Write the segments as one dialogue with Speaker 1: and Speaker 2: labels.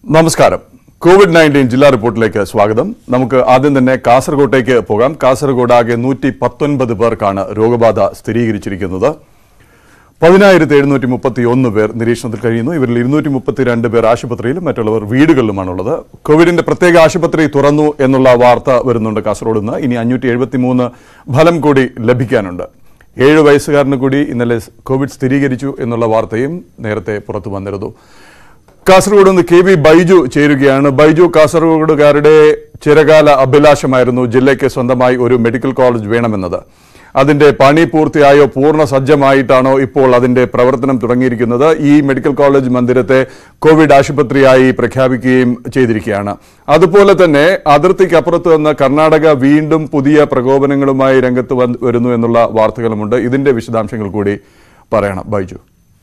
Speaker 1: നമസ്കാരം Covid nineteen ജില്ലാ റിപ്പോർട്ടിലേക്ക് സ്വാഗതം നമുക്ക് ആദ്യം തന്നെ കാസർഗോട്ടേക്ക് പോകാം കാസർഗോഡ് ആകെ നൂറ്റി പത്തൊൻപത് പേർക്കാണ് രോഗബാധ സ്ഥിരീകരിച്ചിരിക്കുന്നത് പതിനായിരത്തി എഴുന്നൂറ്റി മുപ്പത്തി ഒന്ന് പേർ നിരീക്ഷണത്തിൽ കഴിയുന്നു ഇവരിൽ ഇരുന്നൂറ്റി മുപ്പത്തിരണ്ട് പേർ ആശുപത്രിയിലും മറ്റുള്ളവർ വീടുകളിലുമാണുള്ളത് കോവിഡിന്റെ പ്രത്യേക ആശുപത്രി തുറന്നു എന്നുള്ള വാർത്ത വരുന്നുണ്ട് കാസർഗോഡ് നിന്ന് ഇനി അഞ്ഞൂറ്റി എഴുപത്തി മൂന്ന് ഫലം കൂടി ലഭിക്കാനുണ്ട് ഏഴ് വയസ്സുകാരന് കൂടി ഇന്നലെ കോവിഡ് സ്ഥിരീകരിച്ചു എന്നുള്ള വാർത്തയും നേരത്തെ പുറത്തു വന്നിരുന്നു കാസർഗോഡ് നിന്ന് കെ വി ബൈജു ചേരുകയാണ് ബൈജു കാസർഗോഡുകാരുടെ ചിരകാല അഭിലാഷമായിരുന്നു ജില്ലയ്ക്ക് സ്വന്തമായി ഒരു മെഡിക്കൽ കോളേജ് വേണമെന്നത് അതിന്റെ പണി പൂർത്തിയായോ പൂർണ്ണ സജ്ജമായിട്ടാണോ ഇപ്പോൾ അതിന്റെ പ്രവർത്തനം തുടങ്ങിയിരിക്കുന്നത് ഈ മെഡിക്കൽ കോളേജ് മന്ദിരത്തെ കോവിഡ് ആശുപത്രിയായി പ്രഖ്യാപിക്കുകയും ചെയ്തിരിക്കുകയാണ് അതുപോലെ തന്നെ അതിർത്തിക്കപ്പുറത്ത് നിന്ന് കർണാടക വീണ്ടും പുതിയ പ്രകോപനങ്ങളുമായി രംഗത്ത് വന്ന് വരുന്നു എന്നുള്ള വാർത്തകളുമുണ്ട് ഇതിന്റെ വിശദാംശങ്ങൾ കൂടി പറയണം ബൈജു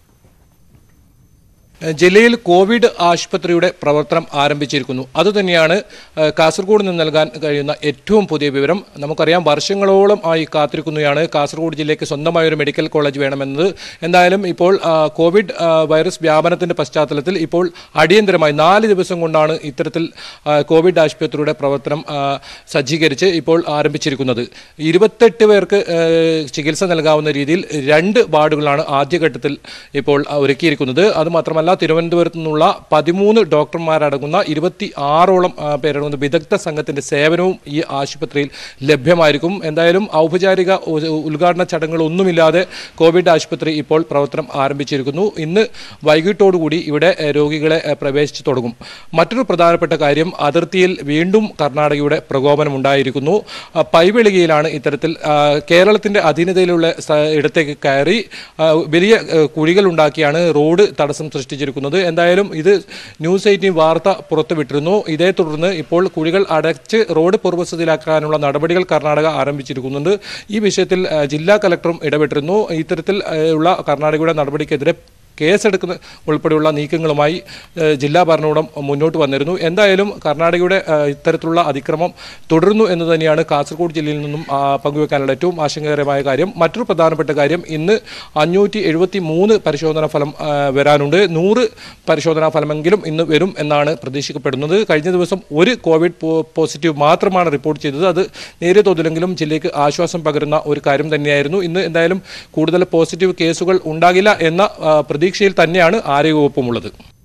Speaker 2: ജില്ലയിൽ കോവിഡ് ആശുപത്രിയുടെ പ്രവർത്തനം ആരംഭിച്ചിരിക്കുന്നു അതുതന്നെയാണ് ഏഹ്, കാസർഗോഡ് നിന്ന് നൽകാൻ കഴിയുന്ന ഏറ്റവും പുതിയ വിവരം നമുക്കറിയാം വർഷങ്ങളോളം ആയി കാത്തിരിക്കുന്നതാണ് കാസർഗോഡ് ജില്ലയ്ക്ക് സ്വന്തമായ ഒരു മെഡിക്കൽ കോളേജ് വേണമെന്നത് എന്തായാലും ഇപ്പോൾ ആ, കോവിഡ് ആ, വൈറസ് വ്യാപനത്തിന്റെ പശ്ചാത്തലത്തിൽ ഇപ്പോൾ അടിയന്തരമായി നാല് ദിവസം കൊണ്ടാണ് ഇത്തരത്തിൽ ആ, കോവിഡ് ആശുപത്രിയുടെ പ്രവർത്തനം ആ, സജ്ജീകരിച്ച് ഇപ്പോൾ ആരംഭിച്ചിരിക്കുന്നത് ഇരുപത്തെട്ട് പേർക്ക് ഏഹ്, ചികിത്സ നൽകാവുന്ന രീതിയിൽ രണ്ട് വാർഡുകളാണ് ആദ്യഘട്ടത്തിൽ ഇപ്പോൾ ആ, ഒരുക്കിയിരിക്കുന്നത് അതുമാത്രമല്ല തിരുവനന്തപുരത്ത് നിന്നുള്ള പതിമൂന്ന് ഡോക്ടർമാരടങ്ങുന്ന ഇരുപത്തി ആറോളം ആ, പേരടങ്ങുന്ന വിദഗ്ധ സംഘത്തിന്റെ സേവനവും ഈ ആശുപത്രിയിൽ ലഭ്യമായിരിക്കും എന്തായാലും ഔപചാരിക ഉ- ഉദ്ഘാടന ചടങ്ങുകളൊന്നുമില്ലാതെ കോവിഡ് ആശുപത്രി ഇപ്പോൾ പ്രവർത്തനം ആരംഭിച്ചിരിക്കുന്നു ഇന്ന് വൈകിട്ടോടുകൂടി ഇവിടെ ഏഹ്, രോഗികളെ ഏഹ്, പ്രവേശിച്ചു തുടങ്ങും മറ്റൊരു പ്രധാനപ്പെട്ട കാര്യം അതിർത്തിയിൽ വീണ്ടും കർണാടകയുടെ പ്രകോപനം ഉണ്ടായിരിക്കുന്നു ആ, പൈവെളികയിലാണ് ഇത്തരത്തിൽ ആ, കേരളത്തിന്റെ അധീനതയിലുള്ള സ്ഥ- ഇടത്തേക്ക് കയറി ആ, വലിയ ഏഹ്, കുഴികൾ ഉണ്ടാക്കിയാണ് റോഡ് തടസ്സം സൃഷ്ടിച്ചിരിക്കുന്നത് എന്തായാലും ഇത് ന്യൂസ് എയ്റ്റീൻ വാർത്ത പുറത്തുവിട്ടിരുന്നു ഇതേ തുടർന്ന് ഇപ്പോൾ കുഴികൾ അടച്ച് റോഡ് പൂർവ്വസ്ഥിതിയിലാക്കാനുള്ള നടപടികൾ കർണാടക ആരംഭിച്ചിരിക്കുന്നുണ്ട് ഈ വിഷയത്തിൽ ആ, ജില്ലാ കലക്ടറും ഇടപെട്ടിരുന്നു ഇത്തരത്തിൽ ആ, ഉള്ള കർണാടകയുടെ നടപടിക്കെതിരെ കേസെടുക്കുന്ന ഉൾപ്പെടെയുള്ള നീക്കങ്ങളുമായി ഏഹ്, ജില്ലാ ഭരണകൂടം മുന്നോട്ട് വന്നിരുന്നു എന്തായാലും കർണാടകയുടെ ഏഹ്, ഇത്തരത്തിലുള്ള അതിക്രമം തുടരുന്നു എന്ന് തന്നെയാണ് കാസർഗോഡ് ജില്ലയിൽ നിന്നും ആ, പങ്കുവെക്കാനുള്ള ഏറ്റവും ആശങ്കകരമായ കാര്യം മറ്റൊരു പ്രധാനപ്പെട്ട കാര്യം ഇന്ന് അഞ്ഞൂറ്റി എഴുപത്തി മൂന്ന് പരിശോധനാ ഫലം ആ, വരാനുണ്ട് നൂറ് പരിശോധനാ ഫലമെങ്കിലും ഇന്ന് വരും എന്നാണ് പ്രതീക്ഷിക്കപ്പെടുന്നത് കഴിഞ്ഞ ദിവസം ഒരു കോവിഡ് പോ- പോസിറ്റീവ് മാത്രമാണ് റിപ്പോർട്ട് ചെയ്തത് അത് നേരിയ തോതിലെങ്കിലും ജില്ലയ്ക്ക് ആശ്വാസം പകരുന്ന ഒരു കാര്യം തന്നെയായിരുന്നു ഇന്ന് എന്തായാലും കൂടുതൽ പോസിറ്റീവ് കേസുകൾ ഉണ്ടാകില്ല എന്ന ആ, പ്രതീക്ഷയിൽ തന്നെയാണ് ആരോഗ്യവകുപ്പും ഉള്ളത്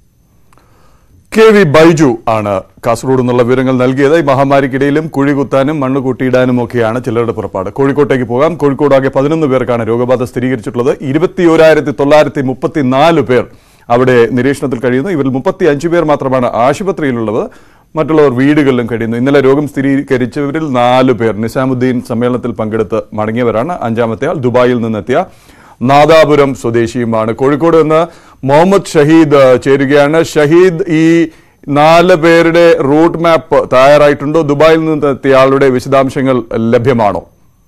Speaker 1: കെ വി ബൈജു ആണ് കാസർഗോഡ് നിന്നുള്ള വിവരങ്ങൾ നൽകിയത് ഈ മഹാമാരിക്കിടയിലും കുഴി കുത്താനും മണ്ണ് കൂട്ടിയിടാനും ഒക്കെയാണ് ചിലരുടെ പുറപ്പാട് കോഴിക്കോട്ടേക്ക് പോകാം കോഴിക്കോട് ആകെ പതിനൊന്ന് പേർക്കാണ് രോഗബാധ സ്ഥിരീകരിച്ചിട്ടുള്ളത് ഇരുപത്തിയോരായിരത്തി തൊള്ളായിരത്തി മുപ്പത്തിനാല് പേർ അവിടെ നിരീക്ഷണത്തിൽ കഴിയുന്നു ഇവരിൽ മുപ്പത്തി അഞ്ച് പേർ മാത്രമാണ് ആശുപത്രിയിലുള്ളത് മറ്റുള്ളവർ വീടുകളിലും കഴിയുന്നു ഇന്നലെ രോഗം സ്ഥിരീകരിച്ചവരിൽ നാല് പേർ നിസാമുദ്ദീൻ സമ്മേളനത്തിൽ പങ്കെടുത്ത് മടങ്ങിയവരാണ് അഞ്ചാമത്തെ ആൾ ദുബായിൽ നിന്നെത്തിയ നാദാപുരം സ്വദേശിയുമാണ് കോഴിക്കോട് നിന്ന് മുഹമ്മദ് ഷഹീദ് ഏഹ്, ചേരുകയാണ് ഷഹീദ് ഈ നാല് പേരുടെ റൂട്ട് മാപ്പ് തയ്യാറായിട്ടുണ്ടോ ദുബായിൽ നിന്നെത്തിയ ആളുടെ വിശദാംശങ്ങൾ ലഭ്യമാണോ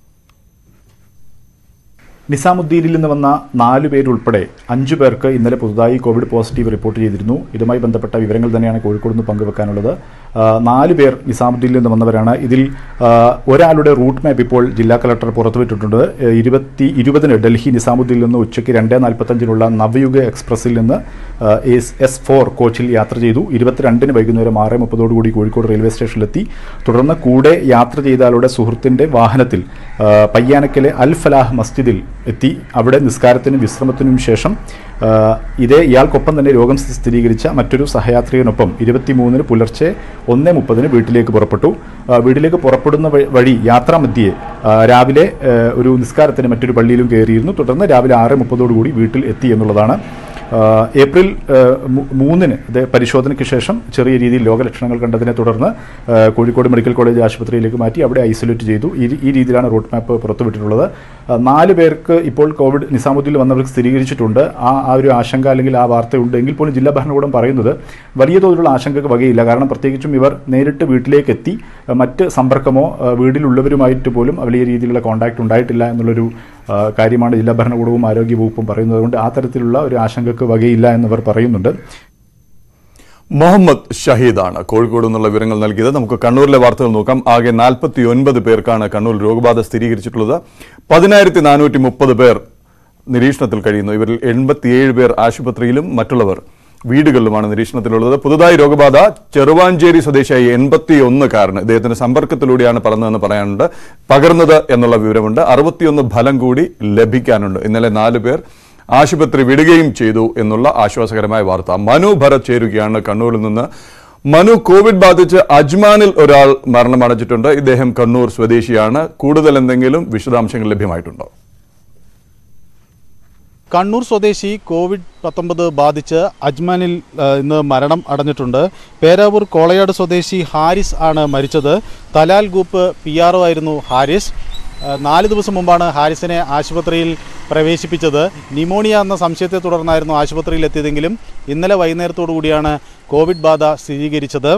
Speaker 3: നിസാമുദ്ദീനിൽ നിന്ന് വന്ന നാലു പേരുൾപ്പെടെ അഞ്ചു പേർക്ക് ഇന്നലെ പുതുതായി കോവിഡ് പോസിറ്റീവ് റിപ്പോർട്ട് ചെയ്തിരുന്നു ഇതുമായി ബന്ധപ്പെട്ട വിവരങ്ങൾ തന്നെയാണ് കോഴിക്കോട് നിന്ന് പങ്കുവെക്കാനുള്ളത് ആ, നാല് പേർ നിസാമുദ്ദീനിൽ നിന്ന് വന്നവരാണ് ഇതിൽ ആ, ഒരാളുടെ റൂട്ട് മാപ്പ് ഇപ്പോൾ ജില്ലാ കളക്ടർ പുറത്തുവിട്ടിട്ടുണ്ട് ഏ, ഇരുപത്തി ഇരുപതിന് ഡൽഹി നിസാമുദ്ദീനിൽ നിന്ന് ഉച്ചയ്ക്ക് രണ്ട് നാൽപ്പത്തഞ്ചിനുള്ള നവയുഗ എക്സ്പ്രസിൽ നിന്ന് ആ, എസ് എസ് ഫോർ കോച്ചിൽ യാത്ര ചെയ്തു ഇരുപത്തിരണ്ടിന് വൈകുന്നേരം ആറ് മുപ്പതോടുകൂടി കോഴിക്കോട് റെയിൽവേ സ്റ്റേഷനിലെത്തി തുടർന്ന് കൂടെ യാത്ര ചെയ്ത ആളുടെ സുഹൃത്തിന്റെ വാഹനത്തിൽ ആ, പയ്യാനക്കലെ അൽ ഫലാഹ് മസ്ജിദിൽ എത്തി അവിടെ നിസ്കാരത്തിനും വിശ്രമത്തിനും ശേഷം ആ, ഇതേ ഇയാൾക്കൊപ്പം തന്നെ രോഗം സ്ഥിരീകരിച്ച മറ്റൊരു സഹയാത്രികനൊപ്പം ഇരുപത്തിമൂന്നിന് പുലർച്ചെ ഒന്ന് മുപ്പതിന് വീട്ടിലേക്ക് പുറപ്പെട്ടു ആ, വീട്ടിലേക്ക് പുറപ്പെടുന്ന വഴി- വഴി യാത്രാമധ്യേ ആ, രാവിലെ ആ, ഒരു നിസ്കാരത്തിന് മറ്റൊരു പള്ളിയിലും കയറിയിരുന്നു തുടർന്ന് രാവിലെ ആറ് മുപ്പതോടുകൂടി വീട്ടിൽ എത്തി എന്നുള്ളതാണ് ആ, ഏപ്രിൽ ആ, മൂ- മൂന്നിന് ഇത് പരിശോധനയ്ക്ക് ശേഷം ചെറിയ രീതിയിൽ രോഗലക്ഷണങ്ങൾ കണ്ടതിനെ തുടർന്ന് ആ, കോഴിക്കോട് മെഡിക്കൽ കോളേജ് ആശുപത്രിയിലേക്ക് മാറ്റി അവിടെ ഐസൊലേറ്റ് ചെയ്തു ഈ ഈ രീതിയിലാണ് റൂട്ട് മാപ്പ് പുറത്തുവിട്ടിട്ടുള്ളത് ആ, നാല് പേർക്ക് ഇപ്പോൾ കോവിഡ് നിസാമുദ്ദീനിൽ വന്നവർക്ക് സ്ഥിരീകരിച്ചിട്ടുണ്ട് ആ ആ ഒരു ആശങ്ക അല്ലെങ്കിൽ ആ വാർത്തയുണ്ട് എങ്കിൽ പോലും ജില്ലാ ഭരണകൂടം പറയുന്നത് വലിയ തോതിലുള്ള ആശങ്കക്ക് വകയില്ല കാരണം പ്രത്യേകിച്ചും ഇവർ നേരിട്ട് വീട്ടിലേക്ക് എത്തി ആ, മറ്റ് സമ്പർക്കമോ ആ, വീട്ടിലുള്ളവരുമായിട്ട് പോലും വലിയ രീതിയിലുള്ള കോൺടാക്ട് ഉണ്ടായിട്ടില്ല എന്നുള്ളൊരു ആ, കാര്യമാണ് ജില്ലാ ഭരണകൂടവും ആരോഗ്യ വകുപ്പും പറയുന്നത് കൊണ്ട് ആ തരത്തിലുള്ള ഒരു ആശങ്കക്ക് വകയില്ല എന്നവർ പറയുന്നുണ്ട്
Speaker 1: മുഹമ്മദ് ഷഹീദാണ് കോഴിക്കോട് നിന്നുള്ള വിവരങ്ങൾ നൽകിയത് നമുക്ക് കണ്ണൂരിലെ വാർത്തകൾ നോക്കാം ആകെ നാൽപ്പത്തി ഒൻപത് പേർക്കാണ് കണ്ണൂരിൽ രോഗബാധ സ്ഥിരീകരിച്ചിട്ടുള്ളത് പതിനായിരത്തി നാനൂറ്റി മുപ്പത് പേർ നിരീക്ഷണത്തിൽ കഴിയുന്നു ഇവരിൽ എൺപത്തിയേഴ് പേർ ആശുപത്രിയിലും മറ്റുള്ളവർ വീടുകളിലുമാണ് നിരീക്ഷണത്തിലുള്ളത് പുതുതായി രോഗബാധ ചെറുവാഞ്ചേരി സ്വദേശിയായ എൺപത്തി ഒന്നുകാരന് ഇദ്ദേഹത്തിന്റെ സമ്പർക്കത്തിലൂടെയാണ് പറഞ്ഞതെന്ന് പറയാനുണ്ട് പകർന്നത് എന്നുള്ള വിവരമുണ്ട് അറുപത്തിയൊന്ന് ഫലം കൂടി ലഭിക്കാനുണ്ട് ഇന്നലെ നാലു പേർ ആശുപത്രി വിടുകയും ചെയ്തു എന്നുള്ള ആശ്വാസകരമായ വാർത്ത മനു ഭരത് ചേരുകയാണ് കണ്ണൂരിൽ നിന്ന് മനു കോവിഡ് ബാധിച്ച് അജ്മാനിൽ ഒരാൾ മരണമടഞ്ഞിട്ടുണ്ട് ഇദ്ദേഹം കണ്ണൂർ സ്വദേശിയാണ് കൂടുതൽ എന്തെങ്കിലും വിശദാംശങ്ങൾ ലഭ്യമായിട്ടുണ്ടോ
Speaker 4: കണ്ണൂർ സ്വദേശി കോവിഡ് പത്തൊമ്പത് ബാധിച്ച് അജ്മാനിൽ ആ, ഇന്ന് മരണം അടഞ്ഞിട്ടുണ്ട് പേരാവൂർ കോളയാട് സ്വദേശി ഹാരിസ് ആണ് മരിച്ചത് Talal group P R O ആയിരുന്നു ഹാരിസ് ആ, നാല് ദിവസം മുമ്പാണ് ഹാരിസിനെ ആശുപത്രിയിൽ പ്രവേശിപ്പിച്ചത് നിമോണിയ എന്ന സംശയത്തെ തുടർന്നായിരുന്നു ആശുപത്രിയിൽ എത്തിയതെങ്കിലും ഇന്നലെ വൈകുന്നേരത്തോടു കൂടിയാണ് കോവിഡ് ബാധ സ്ഥിരീകരിച്ചത്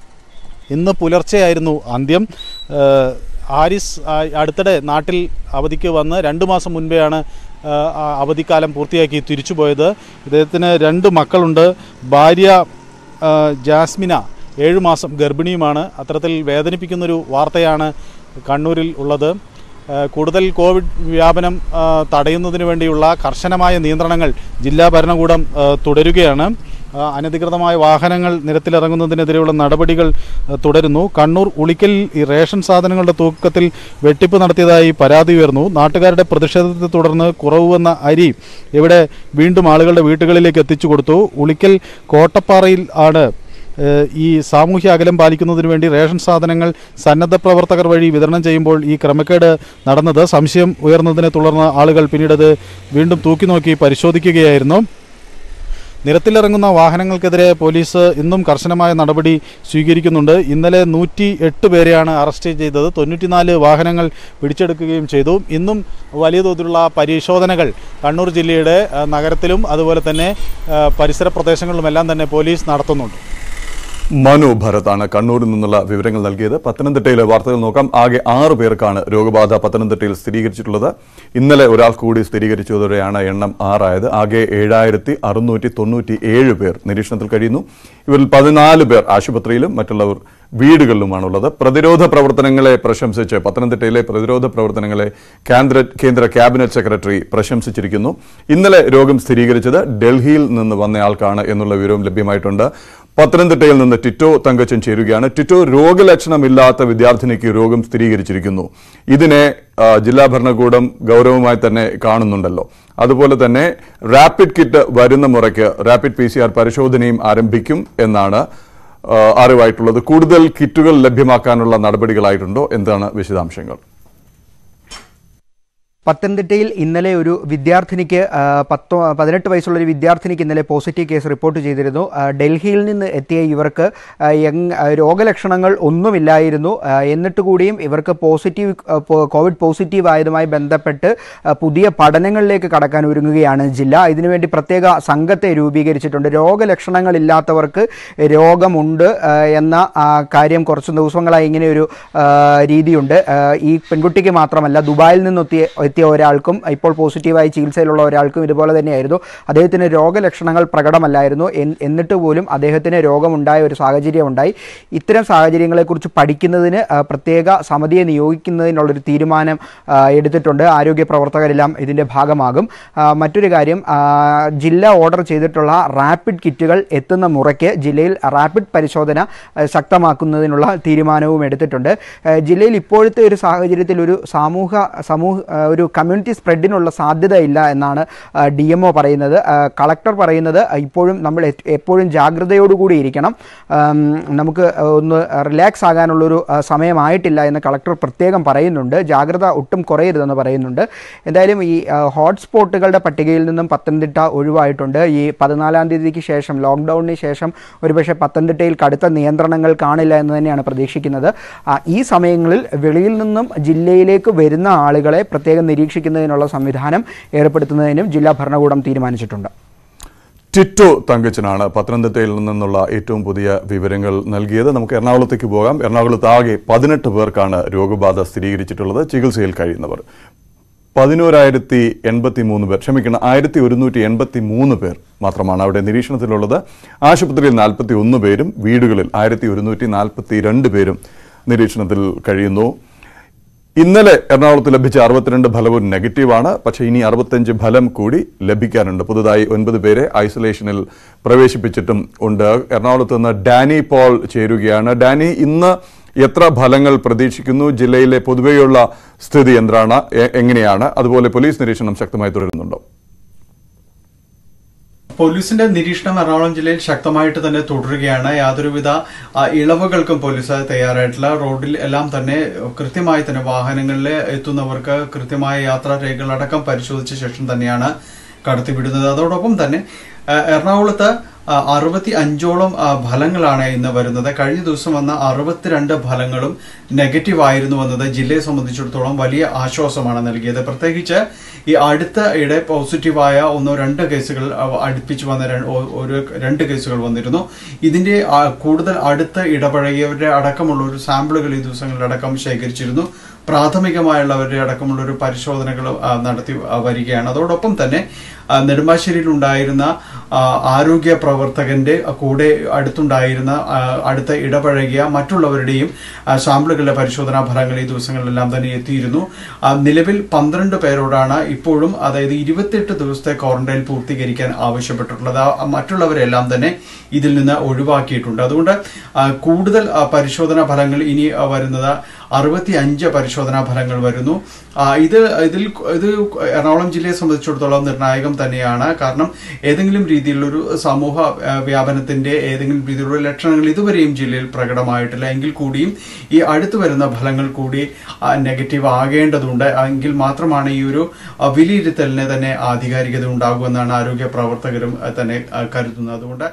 Speaker 4: ഇന്ന് പുലർച്ചെയായിരുന്നു അന്ത്യം ഏഹ് ഹാരിസ് ആ, അടുത്തിടെ നാട്ടിൽ അവധിക്ക് വന്ന് രണ്ട് മാസം മുൻപെയാണ് ആ, ആ അവധിക്കാലം പൂർത്തിയാക്കി തിരിച്ചുപോയത് ഇദ്ദേഹത്തിന് രണ്ട് മക്കളുണ്ട് ഭാര്യ ആ, ജാസ്മിന ഏഴു മാസം ഗർഭിണിയുമാണ് അത്തരത്തിൽ വേദനിപ്പിക്കുന്നൊരു വാർത്തയാണ് കണ്ണൂരിൽ ഉള്ളത് ആ, കൂടുതൽ കോവിഡ് വ്യാപനം ആ, തടയുന്നതിന് വേണ്ടിയുള്ള കർശനമായ നിയന്ത്രണങ്ങൾ ജില്ലാ ഭരണകൂടം ആ, തുടരുകയാണ് ആ, അനധികൃതമായ വാഹനങ്ങൾ നിരത്തിലിറങ്ങുന്നതിനെതിരെയുള്ള നടപടികൾ ആ, തുടരുന്നു കണ്ണൂർ ഉളിക്കൽ ഈ റേഷൻ സാധനങ്ങളുടെ തൂക്കത്തിൽ വെട്ടിപ്പ് നടത്തിയതായി പരാതി ഉയർന്നു നാട്ടുകാരുടെ പ്രതിഷേധത്തെ തുടർന്ന് കുറവ് വന്ന അരി ഇവിടെ വീണ്ടും ആളുകളുടെ വീട്ടുകളിലേക്ക് എത്തിച്ചു കൊടുത്തു ഉളിക്കൽ കോട്ടപ്പാറയിൽ ആണ് ഏഹ് ഈ സാമൂഹ്യ അകലം പാലിക്കുന്നതിന് വേണ്ടി റേഷൻ സാധനങ്ങൾ സന്നദ്ധ പ്രവർത്തകർ വഴി വിതരണം ചെയ്യുമ്പോൾ ഈ ക്രമക്കേട് നടന്നത് സംശയം ഉയർന്നതിനെ തുടർന്ന് ആളുകൾ പിന്നീടത് വീണ്ടും തൂക്കി നോക്കി പരിശോധിക്കുകയായിരുന്നു നിരത്തിലിറങ്ങുന്ന വാഹനങ്ങൾക്കെതിരെ പോലീസ് ഇന്നും കർശനമായ നടപടി സ്വീകരിക്കുന്നുണ്ട് ഇന്നലെ നൂറ്റി എട്ട് പേരെയാണ് അറസ്റ്റ് ചെയ്തത് തൊണ്ണൂറ്റിനാല് വാഹനങ്ങൾ പിടിച്ചെടുക്കുകയും ചെയ്തു ഇന്നും വലിയ തോതിലുള്ള പരിശോധനകൾ കണ്ണൂർ ജില്ലയുടെ ആ, നഗരത്തിലും അതുപോലെ തന്നെ ആ, പരിസര പ്രദേശങ്ങളിലുമെല്ലാം തന്നെ പോലീസ് നടത്തുന്നുണ്ട്
Speaker 1: മനു ഭരതാണ് കണ്ണൂരിൽ നിന്നുള്ള വിവരങ്ങൾ നൽകിയത് പത്തനംതിട്ടയിലെ വാർത്തകൾ നോക്കാം ആകെ ആറ് പേർക്കാണ് രോഗബാധ പത്തനംതിട്ടയിൽ സ്ഥിരീകരിച്ചിട്ടുള്ളത് ഇന്നലെ ഒരാൾ കൂടി സ്ഥിരീകരിച്ചതോടെയാണ് എണ്ണം ആറായത് ആകെ ഏഴായിരത്തി അറുന്നൂറ്റി തൊണ്ണൂറ്റി ഏഴ് പേർ നിരീക്ഷണത്തിൽ കഴിയുന്നു ഇവരിൽ പതിനാല് പേർ ആശുപത്രിയിലും മറ്റുള്ളവർ വീടുകളിലുമാണുള്ളത് പ്രതിരോധ പ്രവർത്തനങ്ങളെ പ്രശംസിച്ച് പത്തനംതിട്ടയിലെ പ്രതിരോധ പ്രവർത്തനങ്ങളെ കേന്ദ്ര കേന്ദ്ര ക്യാബിനറ്റ് സെക്രട്ടറി പ്രശംസിച്ചിരിക്കുന്നു ഇന്നലെ രോഗം സ്ഥിരീകരിച്ചത് ഡൽഹിയിൽ നിന്ന് വന്നയാൾക്കാണ് എന്നുള്ള വിവരവും ലഭ്യമായിട്ടുണ്ട് പത്തനംതിട്ടയിൽ നിന്ന് ടിറ്റോ തങ്കച്ചൻ ചേരുകയാണ് ടിറ്റോ രോഗലക്ഷണമില്ലാത്ത വിദ്യാർത്ഥിനിക്ക് രോഗം സ്ഥിരീകരിച്ചിരിക്കുന്നു ഇതിനെ ആ, ജില്ലാ ഭരണകൂടം ഗൗരവമായി തന്നെ കാണുന്നുണ്ടല്ലോ അതുപോലെ തന്നെ റാപ്പിഡ് കിറ്റ് വരുന്ന മുറയ്ക്ക് റാപ്പിഡ് പി പരിശോധനയും ആരംഭിക്കും എന്നാണ് ആ, അറിവായിട്ടുള്ളത് കൂടുതൽ കിറ്റുകൾ ലഭ്യമാക്കാനുള്ള നടപടികളായിട്ടുണ്ടോ എന്താണ് വിശദാംശങ്ങൾ
Speaker 5: പത്തനംതിട്ടയിൽ ഇന്നലെ ഒരു വിദ്യാർത്ഥിനിക്ക് ആ, പത്തോ പതിനെട്ട് വയസ്സുള്ള ഒരു വിദ്യാർത്ഥിനിക്ക് ഇന്നലെ പോസിറ്റീവ് കേസ് റിപ്പോർട്ട് ചെയ്തിരുന്നു ആ, ഡൽഹിയിൽ നിന്ന് എത്തിയ ഇവർക്ക് ആ, യങ് ആ, രോഗലക്ഷണങ്ങൾ ഒന്നുമില്ലായിരുന്നു ആ, എന്നിട്ട് കൂടിയും ഇവർക്ക് പോസിറ്റീവ് ആ, പോ- കോവിഡ് പോസിറ്റീവ് ആയതുമായി ബന്ധപ്പെട്ട് ആ, പുതിയ പഠനങ്ങളിലേക്ക് കടക്കാൻ ഒരുങ്ങുകയാണ് ജില്ല ഇതിനുവേണ്ടി പ്രത്യേക സംഘത്തെ രൂപീകരിച്ചിട്ടുണ്ട് രോഗലക്ഷണങ്ങളില്ലാത്തവർക്ക് രോഗമുണ്ട് ആ, എന്ന ആ, കാര്യം കുറച്ച് ദിവസങ്ങളായി ഇങ്ങനെ ഒരു ആ, രീതിയുണ്ട് ആ, ഈ പെൺകുട്ടിക്ക് മാത്രമല്ല ദുബായിൽ നിന്നെത്തിയ എത്തിയ ഒരാൾക്കും ഇപ്പോൾ പോസിറ്റീവായി ചികിത്സയിലുള്ള ഒരാൾക്കും ഇതുപോലെ തന്നെയായിരുന്നു അദ്ദേഹത്തിന് രോഗലക്ഷണങ്ങൾ പ്രകടമല്ലായിരുന്നു എൻ- എന്നിട്ട് പോലും അദ്ദേഹത്തിന് രോഗമുണ്ടായ ഒരു സാഹചര്യം ഉണ്ടായി ഇത്തരം സാഹചര്യങ്ങളെക്കുറിച്ച് പഠിക്കുന്നതിന് ആ, പ്രത്യേക സമിതിയെ നിയോഗിക്കുന്നതിനുള്ളൊരു തീരുമാനം ആ, എടുത്തിട്ടുണ്ട് ആരോഗ്യ പ്രവർത്തകരെല്ലാം ഇതിൻ്റെ ഭാഗമാകും ആ, മറ്റൊരു കാര്യം ആ, ജില്ല ഓർഡർ ചെയ്തിട്ടുള്ള റാപ്പിഡ് കിറ്റുകൾ എത്തുന്ന മുറയ്ക്ക് ജില്ലയിൽ റാപ്പിഡ് പരിശോധന ആ, ശക്തമാക്കുന്നതിനുള്ള തീരുമാനവും എടുത്തിട്ടുണ്ട് ആ, ജില്ലയിൽ ഇപ്പോഴത്തെ ഒരു സാഹചര്യത്തിൽ ഒരു സമൂഹ സമൂഹ ആ, ഒരു കമ്മ്യൂണിറ്റി സ്പ്രെഡിനുള്ള സാധ്യതയില്ല എന്നാണ് ഡി എം ഒ പറയുന്നത് ആ, കളക്ടർ പറയുന്നത് ഇപ്പോഴും നമ്മൾ എ- എപ്പോഴും ജാഗ്രതയോടുകൂടി ഇരിക്കണം ആം, നമുക്ക് ഒന്ന് റിലാക്സ് ആകാനുള്ളൊരു ആ, സമയമായിട്ടില്ല എന്ന് കളക്ടർ പ്രത്യേകം പറയുന്നുണ്ട് ജാഗ്രത ഒട്ടും കുറയരുതെന്ന് പറയുന്നുണ്ട് എന്തായാലും ഈ ആ, ഹോട്ട്സ്പോട്ടുകളുടെ പട്ടികയിൽ നിന്നും പത്തനംതിട്ട ഒഴിവായിട്ടുണ്ട് ഈ പതിനാലാം തീയതിക്ക് ശേഷം ലോക്ക്ഡൗണിന് ശേഷം ഒരുപക്ഷെ പത്തനംതിട്ടയിൽ കടുത്ത നിയന്ത്രണങ്ങൾ കാണില്ല എന്ന് തന്നെയാണ് പ്രതീക്ഷിക്കുന്നത് ആ, ഈ സമയങ്ങളിൽ വെളിയിൽ നിന്നും ജില്ലയിലേക്ക് വരുന്ന ആളുകളെ പ്രത്യേകം നിരീക്ഷിക്കുന്നതിനുള്ള സംവിധാനം ഏർപ്പെടുത്തുന്നതിനും ജില്ലാ ഭരണകൂടം തീരുമാനിച്ചിട്ടുണ്ട്
Speaker 1: ടിറ്റോ തങ്കച്ചനാണ് പത്തനംതിട്ടയിൽ നിന്നുള്ള ഏറ്റവും പുതിയ വിവരങ്ങൾ നൽകിയത് നമുക്ക് എറണാകുളത്തേക്ക് പോകാം എറണാകുളത്ത് ആകെ പതിനെട്ട് പേർക്കാണ് രോഗബാധ സ്ഥിരീകരിച്ചിട്ടുള്ളത് ചികിത്സയിൽ കഴിയുന്നവർ പതിനോരായിരത്തി എൺപത്തി മൂന്ന് പേർ ക്ഷമിക്കണം ആയിരത്തി ഒരുന്നൂറ്റി എൺപത്തി മൂന്ന് പേർ മാത്രമാണ് അവിടെ നിരീക്ഷണത്തിലുള്ളത് ആശുപത്രിയിൽ നാൽപ്പത്തി ഒന്ന് പേരും വീടുകളിൽ ആയിരത്തി ഒരുന്നൂറ്റി നാൽപ്പത്തി രണ്ട് പേരും നിരീക്ഷണത്തിൽ കഴിയുന്നു ഇന്നലെ എറണാകുളത്ത് ലഭിച്ച അറുപത്തിരണ്ട് ഫലവും നെഗറ്റീവാണ് പക്ഷേ ഇനി അറുപത്തഞ്ച് ഫലം കൂടി ലഭിക്കാനുണ്ട് പുതുതായി ഒൻപത് പേരെ ഐസൊലേഷനിൽ പ്രവേശിപ്പിച്ചിട്ടും ഉണ്ട് എറണാകുളത്ത് നിന്ന് ഡാനി പോൾ ചേരുകയാണ് ഡാനി ഇന്ന് എത്ര ഫലങ്ങൾ പ്രതീക്ഷിക്കുന്നു ജില്ലയിലെ പൊതുവെയുള്ള സ്ഥിതി എന്താണ് എ- എങ്ങനെയാണ് അതുപോലെ പോലീസ് നിരീക്ഷണം ശക്തമായി തുടരുന്നുണ്ടോ
Speaker 6: പോലീസിന്റെ നിരീക്ഷണം എറണാകുളം ജില്ലയിൽ ശക്തമായിട്ട് തന്നെ തുടരുകയാണ് യാതൊരുവിധ ആ, ഇളവുകൾക്കും പോലീസ് തയ്യാറായിട്ടില്ല റോഡിൽ എല്ലാം തന്നെ കൃത്യമായി തന്നെ വാഹനങ്ങളിൽ എത്തുന്നവർക്ക് കൃത്യമായ യാത്രാ രേഖകളടക്കം പരിശോധിച്ച ശേഷം തന്നെയാണ് കടത്തിവിടുന്നത് അതോടൊപ്പം തന്നെ ആ, എറണാകുളത്ത് അറുപത്തി അഞ്ചോളം ആ, ഫലങ്ങളാണ് ഇന്ന് വരുന്നത് കഴിഞ്ഞ ദിവസം വന്ന അറുപത്തിരണ്ട് ഫലങ്ങളും നെഗറ്റീവ് ആയിരുന്നു വന്നത് ജില്ലയെ സംബന്ധിച്ചിടത്തോളം വലിയ ആശ്വാസമാണ് നൽകിയത് പ്രത്യേകിച്ച് ഈ അടുത്ത ഇടെ പോസിറ്റീവായ ഒന്നോ രണ്ട് കേസുകൾ അവ- അടുപ്പിച്ച് വന്ന ര- ഒ- ഒരു രണ്ട് കേസുകൾ വന്നിരുന്നു ഇതിന്റെ ആ, കൂടുതൽ അടുത്ത് ഇടപഴകിയവരുടെ അടക്കമുള്ള ഒരു സാമ്പിളുകൾ ഈ ദിവസങ്ങളിലടക്കം ശേഖരിച്ചിരുന്നു പ്രാഥമികമായുള്ളവരുടെ അടക്കമുള്ള ഒരു പരിശോധനകൾ ആ, നടത്തി ആ, വരികയാണ് അതോടൊപ്പം തന്നെ ആ, നെടുമ്പാശ്ശേരിയിൽ ഉണ്ടായിരുന്ന ആ, ആരോഗ്യ പ്രവർത്തകന്റെ കൂടെ അടുത്തുണ്ടായിരുന്ന ആ, അടുത്ത ഇടപഴകിയ മറ്റുള്ളവരുടെയും ആ, സാമ്പിളുകളുടെ പരിശോധനാ ഫലങ്ങൾ ഈ ദിവസങ്ങളിലെല്ലാം തന്നെ എത്തിയിരുന്നു ആ, നിലവിൽ പന്ത്രണ്ട് പേരോടാണ് ഇപ്പോഴും അതായത് ഇരുപത്തിയെട്ട് ദിവസത്തെ ക്വാറന്റൈൻ പൂർത്തീകരിക്കാൻ ആവശ്യപ്പെട്ടിട്ടുള്ളത് ആ, മറ്റുള്ളവരെല്ലാം തന്നെ ഇതിൽ നിന്ന് ഒഴിവാക്കിയിട്ടുണ്ട് അതുകൊണ്ട് ആ, കൂടുതൽ ആ, പരിശോധനാ ഫലങ്ങൾ ഇനി ആ, വരുന്നത് അറുപത്തി അഞ്ച് പരിശോധനാ ഫലങ്ങൾ വരുന്നു ആ, ഇത് ഇതിൽ ഇത് എറണാകുളം ജില്ലയെ സംബന്ധിച്ചിടത്തോളം നിർണായകം തന്നെയാണ് കാരണം ഏതെങ്കിലും രീതിയിലുള്ളൊരു സമൂഹ ആ, വ്യാപനത്തിന്റെ ഏതെങ്കിലും രീതിയിലുള്ള ലക്ഷണങ്ങൾ ഇതുവരെയും ജില്ലയിൽ പ്രകടമായിട്ടില്ല എങ്കിൽ കൂടിയും ഈ അടുത്തു വരുന്ന ഫലങ്ങൾ കൂടി ആ, നെഗറ്റീവ് ആകേണ്ടതുണ്ട് എങ്കിൽ മാത്രമാണ് ഈ ഒരു ആ, വിലയിരുത്തലിന് തന്നെ ആധികാരികത ഉണ്ടാകുമെന്നാണ് ആരോഗ്യ പ്രവർത്തകരും ആ, തന്നെ ആ, കരുതുന്നത് അതുകൊണ്ട്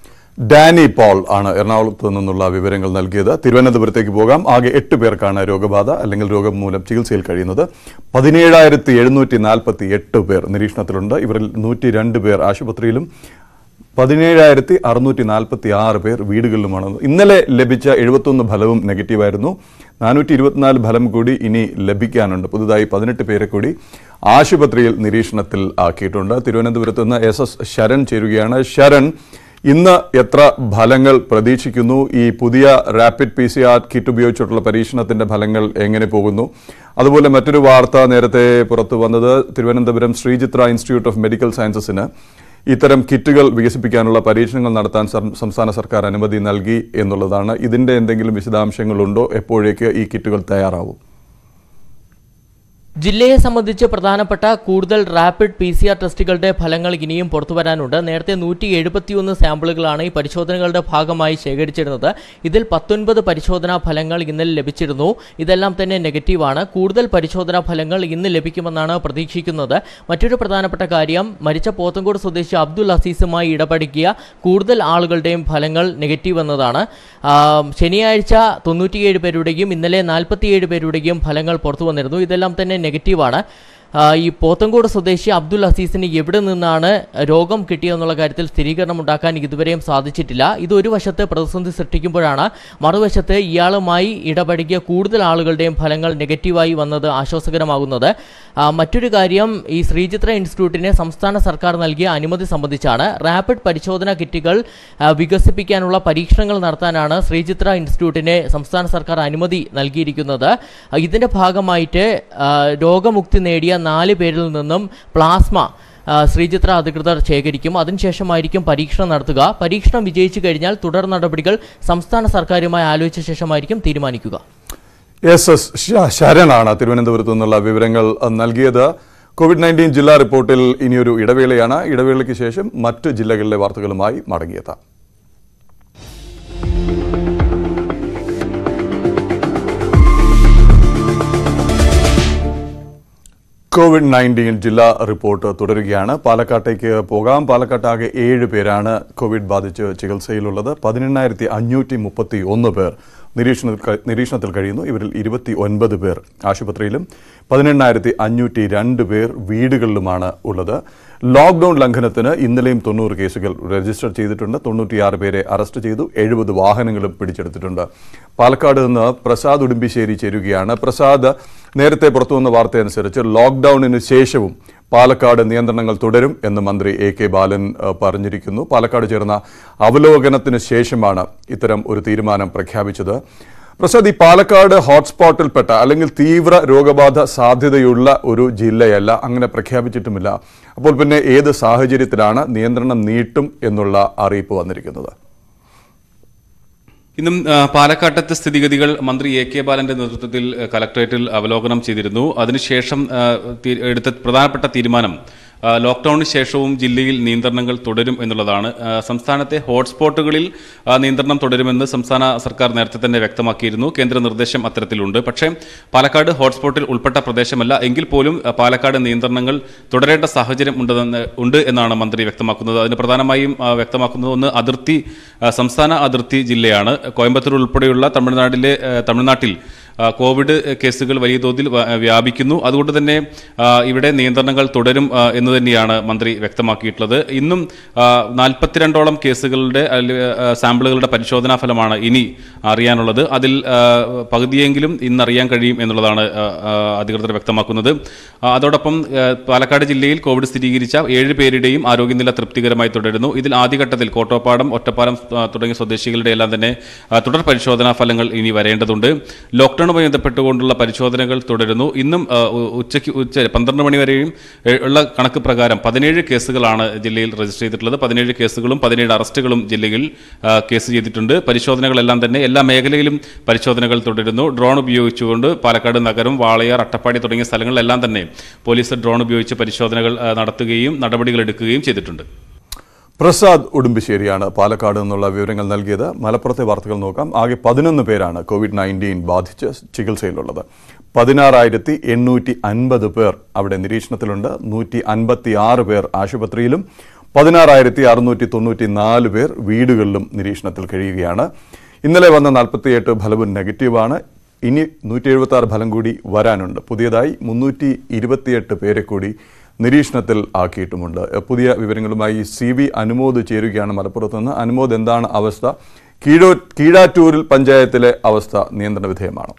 Speaker 1: ഡാനി പോൾ ആണ് എറണാകുളത്ത് നിന്നുള്ള വിവരങ്ങൾ നൽകിയത് തിരുവനന്തപുരത്തേക്ക് പോകാം ആകെ എട്ട് പേർക്കാണ് രോഗബാധ അല്ലെങ്കിൽ രോഗം മൂലം ചികിത്സയിൽ കഴിയുന്നത് പതിനേഴായിരത്തി എഴുന്നൂറ്റി നാൽപ്പത്തി എട്ട് പേർ നിരീക്ഷണത്തിലുണ്ട് ഇവരിൽ നൂറ്റി രണ്ട് പേർ ആശുപത്രിയിലും പതിനേഴായിരത്തി അറുന്നൂറ്റി നാൽപ്പത്തി ആറ് പേർ വീടുകളിലുമാണ് ഇന്നലെ ലഭിച്ച എഴുപത്തൊന്ന് ഫലവും നെഗറ്റീവായിരുന്നു നാനൂറ്റി ഇരുപത്തിനാല് ഫലം കൂടി ഇനി ലഭിക്കാനുണ്ട് പുതുതായി പതിനെട്ട് പേരെ കൂടി ആശുപത്രിയിൽ നിരീക്ഷണത്തിൽ ആക്കിയിട്ടുണ്ട് തിരുവനന്തപുരത്ത് നിന്ന് എസ് എസ് ശരൺ ചേരുകയാണ് ശരൺ ഇന്ന് എത്ര ഫലങ്ങൾ പ്രതീക്ഷിക്കുന്നു ഈ പുതിയ rapid P C R kit ഉപയോഗിച്ചിട്ടുള്ള പരീക്ഷണത്തിന്റെ ഫലങ്ങൾ എങ്ങനെ പോകുന്നു അതുപോലെ മറ്റൊരു വാർത്ത നേരത്തെ പുറത്തു വന്നത് Thiruvananthapuram Sree Chitra institute of medical സയൻസസിന് ഇത്തരം കിറ്റുകൾ വികസിപ്പിക്കാനുള്ള പരീക്ഷണങ്ങൾ നടത്താൻ സം- സംസ്ഥാന സർക്കാർ അനുമതി നൽകി എന്നുള്ളതാണ് ഇതിന്റെ എന്തെങ്കിലും വിശദാംശങ്ങളുണ്ടോ എപ്പോഴേക്ക് ഈ കിറ്റുകൾ തയ്യാറാവും
Speaker 7: ജില്ലയെ സംബന്ധിച്ച് പ്രധാനപ്പെട്ട കൂടുതൽ റാപ്പിഡ് പി സി ആർ ടെസ്റ്റുകളുടെ ഫലങ്ങൾ ഇനിയും പുറത്തുവരാനുണ്ട് നേരത്തെ നൂറ്റി എഴുപത്തിയൊന്ന് സാമ്പിളുകളാണ് ഈ പരിശോധനകളുടെ ഭാഗമായി ശേഖരിച്ചിരുന്നത് ഇതിൽ പത്തൊൻപത് പരിശോധനാ ഫലങ്ങൾ ഇന്നലെ ലഭിച്ചിരുന്നു ഇതെല്ലാം തന്നെ നെഗറ്റീവാണ് കൂടുതൽ പരിശോധനാ ഫലങ്ങൾ ഇന്ന് ലഭിക്കുമെന്നാണ് പ്രതീക്ഷിക്കുന്നത് മറ്റൊരു പ്രധാനപ്പെട്ട കാര്യം മരിച്ച പോത്തങ്കോട് സ്വദേശി അബ്ദുൽ അസീസുമായി ഇടപഴകിയ കൂടുതൽ ആളുകളുടെയും ഫലങ്ങൾ നെഗറ്റീവ് എന്നതാണ് ആ, ശനിയാഴ്ച തൊണ്ണൂറ്റിയേഴ് പേരുടെയും ഇന്നലെ നാൽപ്പത്തിയേഴ് പേരുടെയും ഫലങ്ങൾ പുറത്തു വന്നിരുന്നു ഇതെല്ലാം തന്നെ നെഗറ്റീവാണ് ആ, ഈ പോത്തങ്കോട് സ്വദേശി അബ്ദുൽ അസീസിന് എവിടെ നിന്നാണ് രോഗം കിട്ടിയെന്നുള്ള കാര്യത്തിൽ സ്ഥിരീകരണം ഉണ്ടാക്കാൻ ഇതുവരെയും സാധിച്ചിട്ടില്ല ഇത് ഒരു വശത്ത് പ്രതിസന്ധി സൃഷ്ടിക്കുമ്പോഴാണ് മറുവശത്ത് ഇയാളുമായി ഇടപഴകിയ കൂടുതൽ ആളുകളുടെയും ഫലങ്ങൾ നെഗറ്റീവായി വന്നത് ആശ്വാസകരമാകുന്നത് ആ, മറ്റൊരു കാര്യം ഈ ശ്രീചിത്ര ഇൻസ്റ്റിറ്റ്യൂട്ടിന് സംസ്ഥാന സർക്കാർ നൽകിയ അനുമതി സംബന്ധിച്ചാണ് റാപ്പിഡ് പരിശോധനാ കിറ്റുകൾ ആ, വികസിപ്പിക്കാനുള്ള പരീക്ഷണങ്ങൾ നടത്താനാണ് ശ്രീചിത്ര ഇൻസ്റ്റിറ്റ്യൂട്ടിന് സംസ്ഥാന സർക്കാർ അനുമതി നൽകിയിരിക്കുന്നത് ആ, ഇതിന്റെ ഭാഗമായിട്ട് ആ, രോഗമുക്തി നേടിയ നാല് പേരിൽ നിന്നും പ്ലാസ്മ ആ, ശ്രീചിത്ര അധികൃതർ ശേഖരിക്കും അതിനുശേഷമായിരിക്കും പരീക്ഷണം നടത്തുക പരീക്ഷണം വിജയിച്ചു കഴിഞ്ഞാൽ തുടർ നടപടികൾ സംസ്ഥാന സർക്കാരുമായി ആലോചിച്ച ശേഷമായിരിക്കും തീരുമാനിക്കുക
Speaker 1: എസ് എസ് ശ- ശരണാണ് തിരുവനന്തപുരത്ത് നിന്നുള്ള വിവരങ്ങൾ അഹ്, നൽകിയത് കോവിഡ് നയൻറ്റീൻ ജില്ലാ റിപ്പോർട്ടിൽ ഇനിയൊരു ഇടവേളയാണ് ഇടവേളയ്ക്ക് ശേഷം മറ്റ് ജില്ലകളിലെ വാർത്തകളുമായി മടങ്ങിയെത്താം കോവിഡ് നയൻറ്റീൻ ജില്ലാ റിപ്പോർട്ട് തുടരുകയാണ് പാലക്കാട്ടേക്ക് പോകാം പാലക്കാട്ടാകെ ഏഴ് പേരാണ് കോവിഡ് ബാധിച്ച് ചികിത്സയിലുള്ളത് പതിനെണ്ണായിരത്തി അഞ്ഞൂറ്റി മുപ്പത്തി ഒന്ന് പേർ നിരീക്ഷണത്തിൽ ക- നിരീക്ഷണത്തിൽ കഴിയുന്നു ഇവരിൽ ഇരുപത്തി ഒൻപത് പേർ ആശുപത്രിയിലും പതിനെണ്ണായിരത്തി അഞ്ഞൂറ്റി രണ്ട് പേർ വീടുകളിലുമാണ് ഉള്ളത് ലോക്ക്ഡൌൺ ലംഘനത്തിന് ഇന്നലെയും തൊണ്ണൂറ് കേസുകൾ രജിസ്റ്റർ ചെയ്തിട്ടുണ്ട് തൊണ്ണൂറ്റിയാറ് പേരെ അറസ്റ്റ് ചെയ്തു എഴുപത് വാഹനങ്ങളും പിടിച്ചെടുത്തിട്ടുണ്ട് പാലക്കാട് നിന്ന് പ്രസാദ് ഉടുമ്പിശ്ശേരി ചേരുകയാണ് പ്രസാദ് നേരത്തെ പുറത്തുവന്ന വാർത്തയനുസരിച്ച് ലോക്ക്ഡൌണിന് ശേഷവും പാലക്കാട് നിയന്ത്രണങ്ങൾ തുടരും എന്ന് മന്ത്രി എ കെ ബാലൻ ഏഹ്, പറഞ്ഞിരിക്കുന്നു പാലക്കാട് ചേർന്ന അവലോകനത്തിന് ശേഷമാണ് ഇത്തരം ഒരു തീരുമാനം പ്രഖ്യാപിച്ചത് പ്രസാദ് ഈ പാലക്കാട് ഹോട്ട്സ്പോട്ടിൽപ്പെട്ട അല്ലെങ്കിൽ തീവ്ര രോഗബാധ സാധ്യതയുള്ള ഒരു ജില്ലയല്ല അങ്ങനെ പ്രഖ്യാപിച്ചിട്ടുമില്ല അപ്പോൾ പിന്നെ ഏത് സാഹചര്യത്തിലാണ് നിയന്ത്രണം നീട്ടും എന്നുള്ള അറിയിപ്പ് വന്നിരിക്കുന്നത്
Speaker 8: ഇന്നും ആ, പാലക്കാട്ടത്തെ സ്ഥിതിഗതികൾ മന്ത്രി എ കെ ബാലന്റെ നേതൃത്വത്തിൽ ആ, കലക്ടറേറ്റിൽ അവലോകനം ചെയ്തിരുന്നു അതിനുശേഷം ആ, തീ- എടുത്ത പ്രധാനപ്പെട്ട തീരുമാനം ആ, ലോക്ക്ഡൌണിന് ശേഷവും ജില്ലയിൽ നിയന്ത്രണങ്ങൾ തുടരും എന്നുള്ളതാണ് ആ, സംസ്ഥാനത്തെ ഹോട്ട്സ്പോട്ടുകളിൽ ആ, നിയന്ത്രണം തുടരുമെന്ന് സംസ്ഥാന സർക്കാർ നേരത്തെ തന്നെ വ്യക്തമാക്കിയിരുന്നു കേന്ദ്ര നിർദ്ദേശം അത്തരത്തിലുണ്ട് പക്ഷേ പാലക്കാട് ഹോട്ട്സ്പോട്ടിൽ ഉൾപ്പെട്ട പ്രദേശമല്ല എങ്കിൽ പോലും ആ, പാലക്കാട് നിയന്ത്രണങ്ങൾ തുടരേണ്ട സാഹചര്യം ഉണ്ടെന്ന് ഉണ്ട് എന്നാണ് മന്ത്രി വ്യക്തമാക്കുന്നത് അതിന് പ്രധാനമായും ആ, വ്യക്തമാക്കുന്നത് ഒന്ന് അതിർത്തി ആ, സംസ്ഥാന അതിർത്തി ജില്ലയാണ് കോയമ്പത്തൂർ ഉൾപ്പെടെയുള്ള തമിഴ്നാട്ടിലെ ആ, തമിഴ്നാട്ടിൽ ആ, കോവിഡ് കേസുകൾ വലിയ തോതിൽ വ- വ്യാപിക്കുന്നു അതുകൊണ്ട് തന്നെ ആ, ഇവിടെ നിയന്ത്രണങ്ങൾ തുടരും ആ, എന്ന് തന്നെയാണ് മന്ത്രി വ്യക്തമാക്കിയിട്ടുള്ളത് ഇന്നും ആ, നാൽപ്പത്തിരണ്ടോളം കേസുകളുടെ അല്ലെ, ആ, സാമ്പിളുകളുടെ പരിശോധനാ ഫലമാണ് ഇനി അറിയാനുള്ളത് അതിൽ ആ, പകുതിയെങ്കിലും ഇന്ന് അറിയാൻ കഴിയും എന്നുള്ളതാണ് ആ, ആ, അധികൃതർ വ്യക്തമാക്കുന്നത് ആ, അതോടൊപ്പം ആ, പാലക്കാട് ജില്ലയിൽ കോവിഡ് സ്ഥിരീകരിച്ച ഏഴ് പേരുടെയും ആരോഗ്യനില തൃപ്തികരമായി തുടരുന്നു ഇതിൽ ആദ്യഘട്ടത്തിൽ കോട്ടോപ്പാടം ഒറ്റപ്പാലം ആ, തുടങ്ങിയ സ്വദേശികളുടെ എല്ലാം തന്നെ ആ, തുടർ പരിശോധനാ ഫലങ്ങൾ ഇനി വരേണ്ടതുണ്ട് ലോക്ക്ഡൌണുമായി ബന്ധപ്പെട്ടുകൊണ്ടുള്ള പരിശോധനകൾ തുടരുന്നു ഇന്നും ആ, ഉ- ഉച്ചയ്ക്ക് ഉച്ച പന്ത്രണ്ട് മണി വരെയും ഏ, ഉള്ള കണക്ക് പ്രകാരം പതിനേഴ് കേസുകളാണ് ജില്ലയിൽ രജിസ്റ്റർ ചെയ്തിട്ടുള്ളത് പതിനേഴ് കേസുകളും പതിനേഴ് അറസ്റ്റുകളും ജില്ലയിൽ ആ, കേസ് ചെയ്തിട്ടുണ്ട് പരിശോധനകളെല്ലാം തന്നെ എല്ലാ മേഖലയിലും പരിശോധനകൾ തുടരുന്നു ഡ്രോൺ ഉപയോഗിച്ചുകൊണ്ട് പാലക്കാട് നഗരം വാളയാർ അട്ടപ്പാടി തുടങ്ങിയ സ്ഥലങ്ങളിലെല്ലാം തന്നെ പോലീസ് ഡ്രോൺ ഉപയോഗിച്ച് പരിശോധനകൾ ആ, നടത്തുകയും നടപടികൾ എടുക്കുകയും ചെയ്തിട്ടുണ്ട്
Speaker 1: പ്രസാദ് ഉടുമ്പശ്ശേരിയാണ് പാലക്കാട് നിന്നുള്ള വിവരങ്ങൾ നൽകിയത് മലപ്പുറത്തെ വാർത്തകൾ നോക്കാം ആകെ പതിനൊന്ന് പേരാണ് കോവിഡ് നയൻറ്റീൻ ബാധിച്ച് ചികിത്സയിലുള്ളത് പതിനാറായിരത്തി എണ്ണൂറ്റി അൻപത് പേർ അവിടെ നിരീക്ഷണത്തിലുണ്ട് നൂറ്റി അൻപത്തി ആറ് പേർ ആശുപത്രിയിലും പതിനാറായിരത്തി അറുന്നൂറ്റി തൊണ്ണൂറ്റി നാല് പേർ വീടുകളിലും നിരീക്ഷണത്തിൽ കഴിയുകയാണ് ഇന്നലെ വന്ന നാൽപ്പത്തിയെട്ട് ഫലവും നെഗറ്റീവാണ് ഇനി നൂറ്റി എഴുപത്തി ആറ് ഫലം കൂടി വരാനുണ്ട് പുതിയതായി മുന്നൂറ്റി ഇരുപത്തിയെട്ട് പേരെ കൂടി നിരീക്ഷണത്തിൽ ആക്കിയിട്ടുമുണ്ട് പുതിയ വിവരങ്ങളുമായി സി വി അനുമോദ് ചേരുകയാണ് മലപ്പുറത്ത് നിന്ന് അനുമോദ് എന്താണ് അവസ്ഥ കീഴോ കീഴാറ്റൂരിൽ പഞ്ചായത്തിലെ അവസ്ഥ നിയന്ത്രണ വിധേയമാണ്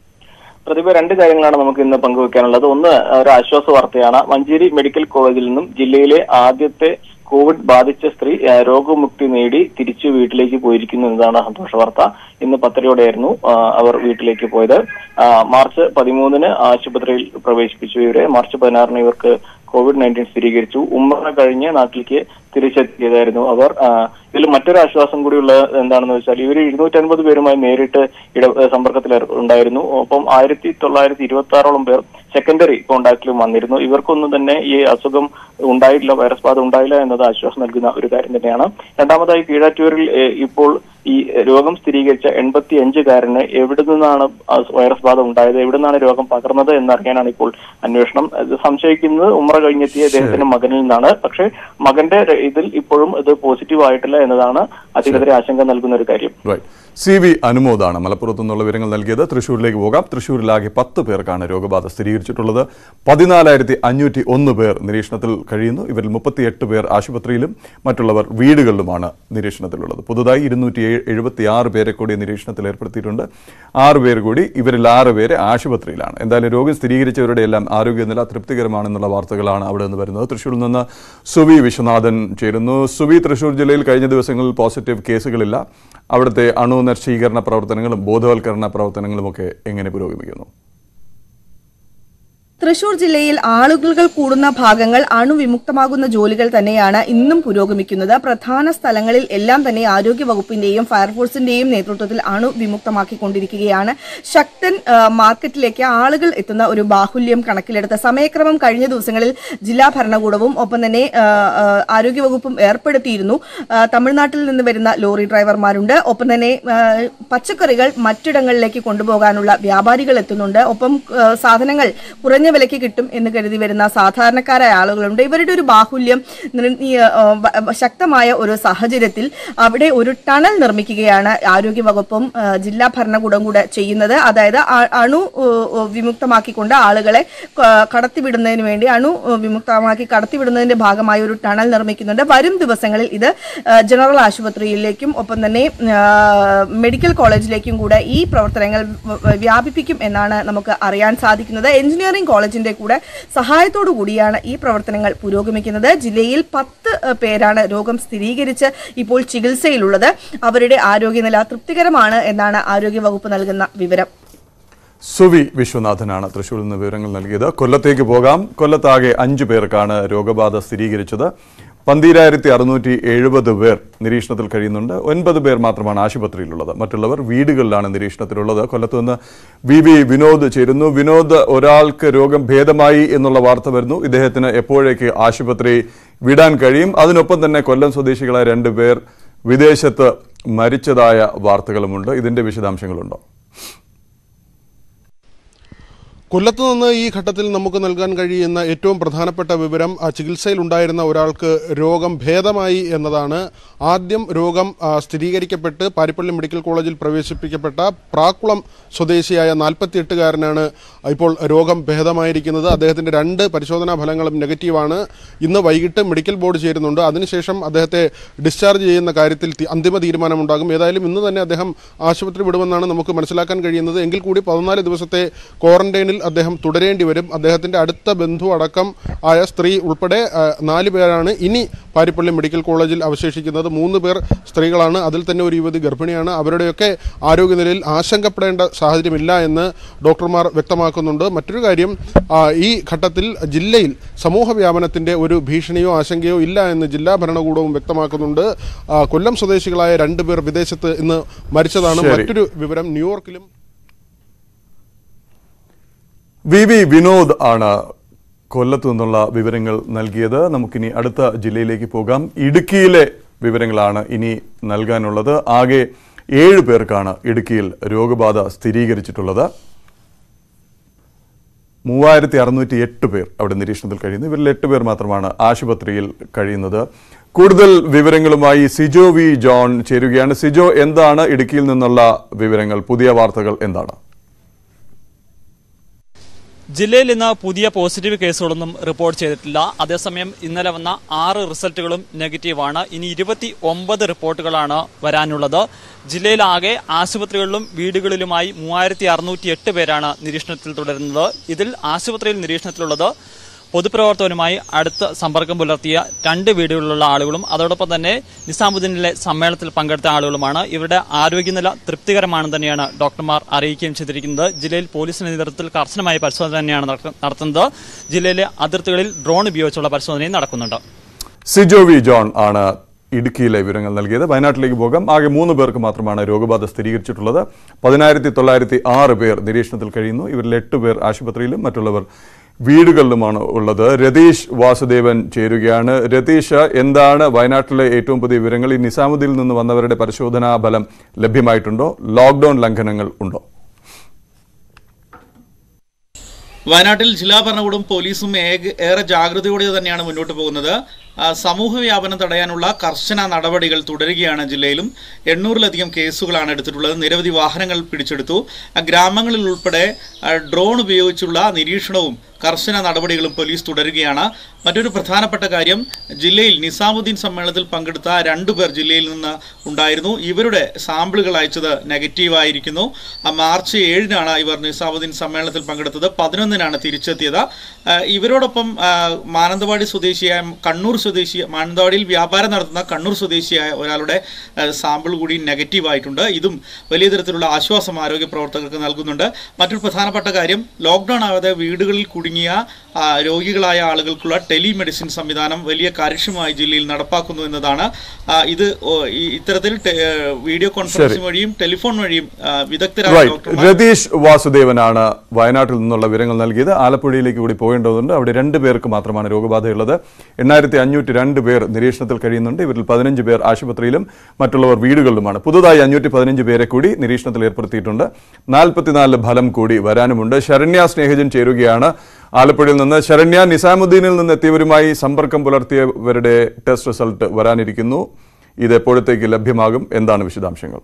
Speaker 9: പ്രതിഭ രണ്ട് കാര്യങ്ങളാണ് നമുക്ക് ഇന്ന് പങ്കുവെക്കാനുള്ളത് ഒന്ന് ഒരു ആശ്വാസ വാർത്തയാണ് മഞ്ചേരി മെഡിക്കൽ കോളേജിൽ നിന്നും ജില്ലയിലെ ആദ്യത്തെ കോവിഡ് ബാധിച്ച സ്ത്രീ ആ, രോഗമുക്തി നേടി തിരിച്ചു വീട്ടിലേക്ക് പോയിരിക്കുന്നു എന്നതാണ് സന്തോഷ വാർത്ത ഇന്ന് പത്തരയോടെയായിരുന്നു ആ, അവർ വീട്ടിലേക്ക് പോയത് ആ, മാർച്ച് പതിമൂന്നിന് ആശുപത്രിയിൽ പ്രവേശിപ്പിച്ചു ഇവരെ മാർച്ച് പതിനാറിന് ഇവർക്ക് കോവിഡ് നയൻറ്റീൻ സ്ഥിരീകരിച്ചു ഉമ്മറ കഴിഞ്ഞ് നാട്ടിലേക്ക് തിരിച്ചെത്തിയതായിരുന്നു അവർ ആ, ഇതിൽ മറ്റൊരു ആശ്വാസം കൂടിയുള്ളത് എന്താണെന്ന് വെച്ചാൽ ഇവർ ഇരുന്നൂറ്റൻപത് പേരുമായി നേരിട്ട് ഇട സമ്പർക്കത്തിൽ ഏർ- ഉണ്ടായിരുന്നു ഒപ്പം ആയിരത്തി തൊള്ളായിരത്തി ഇരുപത്തി ആറോളം പേർ സെക്കൻഡറി കോണ്ടാക്റ്റിലും വന്നിരുന്നു ഇവർക്കൊന്നും തന്നെ ഈ അസുഖം ഉണ്ടായിട്ടില്ല വൈറസ് ബാധ ഉണ്ടായില്ല എന്നത് ആശ്വാസം നൽകുന്ന ഒരു കാര്യം തന്നെയാണ് രണ്ടാമതായി കീഴാറ്റൂരിൽ ഏഹ്, ഇപ്പോൾ ഈ രോഗം സ്ഥിരീകരിച്ച എൺപത്തി അഞ്ചുകാരന് എവിടെ നിന്നാണ് ആ വൈറസ് ബാധ ഉണ്ടായത് എവിടെ നിന്നാണ് രോഗം പകർന്നത് എന്നറിയാനാണ് ഇപ്പോൾ അന്വേഷണം ഇത് സംശയിക്കുന്നത് ഉമ്ര കഴിഞ്ഞെത്തിയ അദ്ദേഹത്തിന്റെ മകനിൽ നിന്നാണ് പക്ഷേ മകന്റെ ര- ഇതിൽ ഇപ്പോഴും ഇത് പോസിറ്റീവ് ആയിട്ടില്ല എന്നതാണ് അധികൃതരെ ആശങ്ക നൽകുന്ന ഒരു കാര്യം
Speaker 1: റൈറ്റ് സി വി അനുമോദാണ് മലപ്പുറത്തു നിന്നുള്ള വിവരങ്ങൾ നൽകിയത് തൃശ്ശൂരിലേക്ക് പോകാം തൃശ്ശൂരിലാകെ പത്ത് പേർക്കാണ് രോഗബാധ സ്ഥിരീകരിച്ചിട്ടുള്ളത് പതിനാലായിരത്തി അഞ്ഞൂറ്റി ഒന്ന് പേർ നിരീക്ഷണത്തിൽ കഴിയുന്നു ഇവരിൽ മുപ്പത്തിയെട്ട് പേർ ആശുപത്രിയിലും മറ്റുള്ളവർ വീടുകളിലുമാണ് നിരീക്ഷണത്തിലുള്ളത് പുതുതായി ഇരുന്നൂറ്റി എഴുപത്തി ആറ് പേരെ കൂടി നിരീക്ഷണത്തിൽ ഏർപ്പെടുത്തിയിട്ടുണ്ട് ആറ് പേർ കൂടി ഇവരിൽ ആറ് പേര് ആശുപത്രിയിലാണ് എന്തായാലും രോഗം സ്ഥിരീകരിച്ചവരുടെ എല്ലാം ആരോഗ്യനില തൃപ്തികരമാണെന്നുള്ള വാർത്തകളാണ് അവിടെ നിന്ന് വരുന്നത് തൃശ്ശൂരിൽ നിന്ന് സുവി വിശ്വനാഥൻ ചേരുന്നു സുവി തൃശ്ശൂർ ജില്ലയിൽ കഴിഞ്ഞ ദിവസങ്ങളിൽ പോസിറ്റീവ് കേസുകളില്ല അവിടുത്തെ അണുനശീകരണ പ്രവർത്തനങ്ങളും ബോധവൽക്കരണ പ്രവർത്തനങ്ങളുമൊക്കെ എങ്ങനെ പുരോഗമിക്കുന്നു
Speaker 10: തൃശൂർ ജില്ലയിൽ ആളുകൾ കൂടുന്ന ഭാഗങ്ങൾ അണുവിമുക്തമാകുന്ന ജോലികൾ തന്നെയാണ് ഇന്നും പുരോഗമിക്കുന്നത് പ്രധാന സ്ഥലങ്ങളിൽ എല്ലാം തന്നെ ആരോഗ്യ വകുപ്പിന്റെയും ഫയർഫോഴ്സിന്റെയും നേതൃത്വത്തിൽ അണുവിമുക്തമാക്കിക്കൊണ്ടിരിക്കുകയാണ് ശക്തൻ ആ, മാർക്കറ്റിലേക്ക് ആളുകൾ എത്തുന്ന ഒരു ബാഹുല്യം കണക്കിലെടുത്ത സമയക്രമം കഴിഞ്ഞ ദിവസങ്ങളിൽ ജില്ലാ ഭരണകൂടവും ഒപ്പം തന്നെ ആ, ആ, ആരോഗ്യവകുപ്പും ഏർപ്പെടുത്തിയിരുന്നു ആ, തമിഴ്നാട്ടിൽ നിന്ന് വരുന്ന ലോറി ഡ്രൈവർമാരുണ്ട് ഒപ്പം തന്നെ ആ, പച്ചക്കറികൾ മറ്റിടങ്ങളിലേക്ക് കൊണ്ടുപോകാനുള്ള വ്യാപാരികൾ എത്തുന്നുണ്ട് ഒപ്പം ആ, സാധനങ്ങൾ കുറഞ്ഞ വിലയ്ക്ക് കിട്ടും എന്ന് കരുതി വരുന്ന സാധാരണക്കാരായ ആളുകളുണ്ട് ഇവരുടെ ഒരു ബാഹുല്യം നിർ- ഈ, ആ, വ- വ- ശക്തമായ ഒരു സാഹചര്യത്തിൽ അവിടെ ഒരു ടണൽ നിർമ്മിക്കുകയാണ് ആരോഗ്യവകുപ്പും ആ, ജില്ലാ ഭരണകൂടം കൂടെ ചെയ്യുന്നത് അതായത് ആ- അണു ഉ, ഉ, വിമുക്തമാക്കിക്കൊണ്ട് ആളുകളെ ക- കടത്തിവിടുന്നതിന് വേണ്ടി അണു ഉ, വിമുക്തമാക്കി കടത്തിവിടുന്നതിന്റെ ഭാഗമായി ഒരു ടണൽ നിർമ്മിക്കുന്നുണ്ട് വരും ദിവസങ്ങളിൽ ഇത് ആ, ജനറൽ ആശുപത്രിയിലേക്കും ഒപ്പം തന്നെ ആ, മെഡിക്കൽ കോളേജിലേക്കും കൂടെ ഈ പ്രവർത്തനങ്ങൾ വ- വ- വ്യാപിപ്പിക്കും എന്നാണ് നമുക്ക് അറിയാൻ സാധിക്കുന്നത് എഞ്ചിനീയറിംഗ് കോളേജിന്റെ കൂടെ സഹായത്തോടു കൂടിയാണ് ഈ പ്രവർത്തനങ്ങൾ പുരോഗമിക്കുന്നത് ജില്ലയിൽ പത്ത് ഏഹ്, പേരാണ് രോഗം സ്ഥിരീകരിച്ച് ഇപ്പോൾ ചികിത്സയിലുള്ളത് അവരുടെ ആരോഗ്യനില തൃപ്തികരമാണ് എന്നാണ് ആരോഗ്യവകുപ്പ് നൽകുന്ന വിവരം
Speaker 1: സുവി വിശ്വനാഥനാണ് തൃശൂരിൽ നിന്ന് വിവരങ്ങൾ നൽകിയത് കൊല്ലത്തേക്ക് പോകാം കൊല്ലത്താകെ അഞ്ചു പേർക്കാണ് രോഗബാധ സ്ഥിരീകരിച്ചത് പന്തിരായിരത്തി അറുന്നൂറ്റി എഴുപത് പേർ നിരീക്ഷണത്തിൽ കഴിയുന്നുണ്ട് ഒൻപത് പേർ മാത്രമാണ് ആശുപത്രിയിലുള്ളത് മറ്റുള്ളവർ വീടുകളിലാണ് നിരീക്ഷണത്തിലുള്ളത് കൊല്ലത്ത് നിന്ന് വി വി വിനോദ് ചേരുന്നു വിനോദ് ഒരാൾക്ക് രോഗം ഭേദമായി എന്നുള്ള വാർത്ത വരുന്നു ഇദ്ദേഹത്തിന് എപ്പോഴേക്ക് ആശുപത്രി വിടാൻ കഴിയും അതിനൊപ്പം തന്നെ കൊല്ലം സ്വദേശികളായ രണ്ടുപേർ വിദേശത്ത് മരിച്ചതായ വാർത്തകളുമുണ്ട് ഇതിന്റെ വിശദാംശങ്ങളുണ്ടോ
Speaker 11: കൊല്ലത്ത് നിന്ന് ഈ ഘട്ടത്തിൽ നമുക്ക് നൽകാൻ കഴിയുന്ന ഏറ്റവും പ്രധാനപ്പെട്ട വിവരം ആ, ചികിത്സയിലുണ്ടായിരുന്ന ഒരാൾക്ക് രോഗം ഭേദമായി എന്നതാണ് ആദ്യം രോഗം ആ, സ്ഥിരീകരിക്കപ്പെട്ട് പാരിപ്പള്ളി മെഡിക്കൽ കോളേജിൽ പ്രവേശിപ്പിക്കപ്പെട്ട പ്രാക്കുളം സ്വദേശിയായ നാൽപ്പത്തിയെട്ടുകാരനാണ് ഇപ്പോൾ രോഗം ഭേദമായിരിക്കുന്നത് അദ്ദേഹത്തിന്റെ രണ്ട് പരിശോധനാ ഫലങ്ങളും നെഗറ്റീവാണ് ഇന്ന് വൈകിട്ട് മെഡിക്കൽ ബോർഡ് ചേരുന്നുണ്ട് അതിനുശേഷം അദ്ദേഹത്തെ ഡിസ്ചാർജ് ചെയ്യുന്ന കാര്യത്തിൽ തി- അന്തിമ തീരുമാനമുണ്ടാകും ഏതായാലും ഇന്ന് തന്നെ അദ്ദേഹം ആശുപത്രി വിടുമെന്നാണ് നമുക്ക് മനസ്സിലാക്കാൻ കഴിയുന്നത് എങ്കിൽ കൂടി പതിനാല് ദിവസത്തെ ക്വാറന്റൈനിൽ അദ്ദേഹം തുടരേണ്ടി വരും അദ്ദേഹത്തിന്റെ അടുത്ത ബന്ധു അടക്കം ആയ സ്ത്രീ ഉൾപ്പെടെ ആ, നാല് പേരാണ് ഇനി പാരിപ്പള്ളി മെഡിക്കൽ കോളേജിൽ അവശേഷിക്കുന്നത് മൂന്ന് പേർ സ്ത്രീകളാണ് അതിൽ തന്നെ ഒരു യുവതി ഗർഭിണിയാണ് അവരുടെയൊക്കെ ആരോഗ്യനിലയിൽ ആശങ്കപ്പെടേണ്ട സാഹചര്യമില്ല എന്ന് ഡോക്ടർമാർ വ്യക്തമാക്കുന്നുണ്ട് മറ്റൊരു കാര്യം ആ, ഈ ഘട്ടത്തിൽ ജില്ലയിൽ സമൂഹ വ്യാപനത്തിന്റെ ഒരു ഭീഷണിയോ ആശങ്കയോ ഇല്ല എന്ന് ജില്ലാ ഭരണകൂടവും വ്യക്തമാക്കുന്നുണ്ട് ആ, കൊല്ലം സ്വദേശികളായ രണ്ടുപേർ വിദേശത്ത് ഇന്ന് മരിച്ചതാണ്
Speaker 1: ശരി.
Speaker 11: മറ്റൊരു വിവരം ന്യൂയോർക്കിലും
Speaker 1: വി വി വിനോദ് ആണ് കൊല്ലത്തു നിന്നുള്ള വിവരങ്ങൾ നൽകിയത് നമുക്കിനി അടുത്ത ജില്ലയിലേക്ക് പോകാം ഇടുക്കിയിലെ വിവരങ്ങളാണ് ഇനി നൽകാനുള്ളത് ആകെ ഏഴ് പേർക്കാണ് ഇടുക്കിയിൽ രോഗബാധ സ്ഥിരീകരിച്ചിട്ടുള്ളത് മൂവായിരത്തി അറുന്നൂറ്റി എട്ട് പേർ അവിടെ നിരീക്ഷണത്തിൽ കഴിയുന്നു ഇവരിൽ എട്ട് പേർ മാത്രമാണ് ആശുപത്രിയിൽ കഴിയുന്നത് കൂടുതൽ വിവരങ്ങളുമായി സിജോ വി ജോൺ ചേരുകയാണ് സിജോ എന്താണ് ഇടുക്കിയിൽ നിന്നുള്ള വിവരങ്ങൾ പുതിയ വാർത്തകൾ എന്താണ്
Speaker 12: ജില്ലയിൽ ഇന്ന് പുതിയ പോസിറ്റീവ് കേസുകളൊന്നും റിപ്പോർട്ട് ചെയ്തിട്ടില്ല അതേസമയം ഇന്നലെ വന്ന ആറ് റിസൾട്ടുകളും നെഗറ്റീവാണ് ഇനി ഇരുപത്തി ഒമ്പത് റിപ്പോർട്ടുകളാണ് വരാനുള്ളത് ജില്ലയിലാകെ ആശുപത്രികളിലും വീടുകളിലുമായി മൂവായിരത്തി അറുന്നൂറ്റി എട്ട് പേരാണ് നിരീക്ഷണത്തിൽ തുടരുന്നത് ഇതിൽ ആശുപത്രിയിൽ നിരീക്ഷണത്തിലുള്ളത് പൊതുപ്രവർത്തകരുമായി അടുത്ത സമ്പർക്കം പുലർത്തിയ രണ്ട് വീടുകളിലുള്ള ആളുകളും അതോടൊപ്പം തന്നെ നിസാമുദ്ദീനിലെ സമ്മേളനത്തിൽ പങ്കെടുത്ത ആളുകളുമാണ് ഇവരുടെ ആരോഗ്യനില തൃപ്തികരമാണെന്ന് തന്നെയാണ് ഡോക്ടർമാർ അറിയിക്കുകയും ചെയ്തിരിക്കുന്നത് ജില്ലയിൽ പോലീസിന്റെ നേതൃത്വത്തിൽ കർശനമായ പരിശോധന തന്നെയാണ് നടക്ക- നടത്തുന്നത് ജില്ലയിലെ അതിർത്തികളിൽ ഡ്രോൺ ഉപയോഗിച്ചുള്ള പരിശോധനയും നടക്കുന്നുണ്ട്
Speaker 1: സിജോ വി ജോൺ ആണ് ഇടുക്കിയിലെ വിവരങ്ങൾ നൽകിയത് വയനാട്ടിലേക്ക് പോകാം ആകെ മൂന്ന് പേർക്ക് മാത്രമാണ് രോഗബാധ സ്ഥിരീകരിച്ചിട്ടുള്ളത് പതിനായിരത്തി തൊള്ളായിരത്തി ആറ് പേർ നിരീക്ഷണത്തിൽ കഴിയുന്നു ഇവരിൽ എട്ട് പേർ ആശുപത്രിയിലും മറ്റുള്ളവർ വീടുകളിലുമാണ് ഉള്ളത് രതീഷ് വാസുദേവൻ ചേരുകയാണ് രതീഷ് എന്താണ് വയനാട്ടിലെ ഏറ്റവും പുതിയ വിവരങ്ങൾ ഈ നിസാമുദ്ദീനിൽ നിന്ന് വന്നവരുടെ പരിശോധനാ ഫലം ലഭ്യമായിട്ടുണ്ടോ ലോക്ഡൌൺ ലംഘനങ്ങൾ ഉണ്ടോ
Speaker 13: വയനാട്ടിൽ ജില്ലാ ഭരണകൂടവും പോലീസും ഏക- ഏറെ ജാഗ്രതയോടെ തന്നെയാണ് മുന്നോട്ട് പോകുന്നത് ആ, സമൂഹ വ്യാപനം തടയാനുള്ള കർശന നടപടികൾ തുടരുകയാണ് ജില്ലയിലും എണ്ണൂറിലധികം കേസുകളാണ് എടുത്തിട്ടുള്ളത് നിരവധി വാഹനങ്ങൾ പിടിച്ചെടുത്തു ആ, ഗ്രാമങ്ങളിൽ ഉൾപ്പെടെ ആ, ഡ്രോൺ ഉപയോഗിച്ചുള്ള നിരീക്ഷണവും കർശന നടപടികളും പോലീസ് തുടരുകയാണ് മറ്റൊരു പ്രധാനപ്പെട്ട കാര്യം ജില്ലയിൽ നിസാമുദ്ദീൻ സമ്മേളനത്തിൽ പങ്കെടുത്ത രണ്ടു പേർ ജില്ലയിൽ നിന്ന് ഉണ്ടായിരുന്നു ഇവരുടെ സാമ്പിളുകൾ അയച്ചത് നെഗറ്റീവായിരിക്കുന്നു ആ, മാർച്ച് ഏഴിനാണ് ഇവർ നിസാമുദ്ദീൻ സമ്മേളനത്തിൽ പങ്കെടുത്തത് പതിനൊന്നിനാണ് തിരിച്ചെത്തിയത് ആ, ഇവരോടൊപ്പം ആ, മാനന്തവാടി സ്വദേശിയായ കണ്ണൂർ സ്വദേശി മാനന്തവാടിയിൽ വ്യാപാരം നടത്തുന്ന കണ്ണൂർ സ്വദേശിയായ ഒരാളുടെ ആ, സാമ്പിൾ കൂടി നെഗറ്റീവ് ആയിട്ടുണ്ട് ഇതും വലിയ തരത്തിലുള്ള ആശ്വാസം ആരോഗ്യ പ്രവർത്തകർക്ക് നൽകുന്നുണ്ട് മറ്റൊരു പ്രധാനപ്പെട്ട കാര്യം ലോക്ക്ഡൌൺ ആവാതെ വീടുകളിൽ കുടുങ്ങിയ ആ, രോഗികളായ ആളുകൾക്കുള്ള ടെലിമെഡിസിൻ സംവിധാനം വലിയ കാര്യക്ഷമമായി ജില്ലയിൽ നടപ്പാക്കുന്നു എന്നതാണ് ആ, ഇത് ഓ, ഈ- ഇത്തരത്തിൽ ടെ- ഏ, വീഡിയോ കോൺഫറൻസിംഗ് വഴിയും ടെലിഫോൺ വഴിയും ആ, വിദഗ്ധരായ
Speaker 1: റൈറ്റ്
Speaker 13: ഡോക്ടർമാർ
Speaker 1: രതീഷ് വാസുദേവനാണ് വയനാട്ടിൽ നിന്നുള്ള വിവരങ്ങൾ നൽകിയത് ആലപ്പുഴയിലേക്ക് കൂടി പോകേണ്ടതുണ്ട് അവിടെ രണ്ട് പേർക്ക് മാത്രമാണ് രോഗബാധയുള്ളത് എണ്ണായിരത്തി അഞ്ഞൂറ്റി രണ്ട് പേർ നിരീക്ഷണത്തിൽ കഴിയുന്നുണ്ട് ഇവരിൽ പതിനഞ്ച് പേർ ആശുപത്രിയിലും മറ്റുള്ളവർ വീടുകളിലുമാണ് പുതുതായി അഞ്ഞൂറ്റി പതിനഞ്ച് പേരെ കൂടി നിരീക്ഷണത്തിൽ ഏർപ്പെടുത്തിയിട്ടുണ്ട് നാൽപ്പത്തിനാല് ഫലം കൂടി വരാനുമുണ്ട് ശരണ്യ സ്നേഹജൻ ചേരുകയാണ് ആലപ്പുഴയിൽ നിന്ന് ശരണ്യ നിസാമുദ്ദീനിൽ നിന്ന് എത്തിയവരുമായി സമ്പർക്കം പുലർത്തിയവരുടെ ടെസ്റ്റ് റിസൾട്ട് വരാനിരിക്കുന്നു ഇത് എപ്പോഴത്തേക്ക് ലഭ്യമാകും എന്താണ് വിശദാംശങ്ങൾ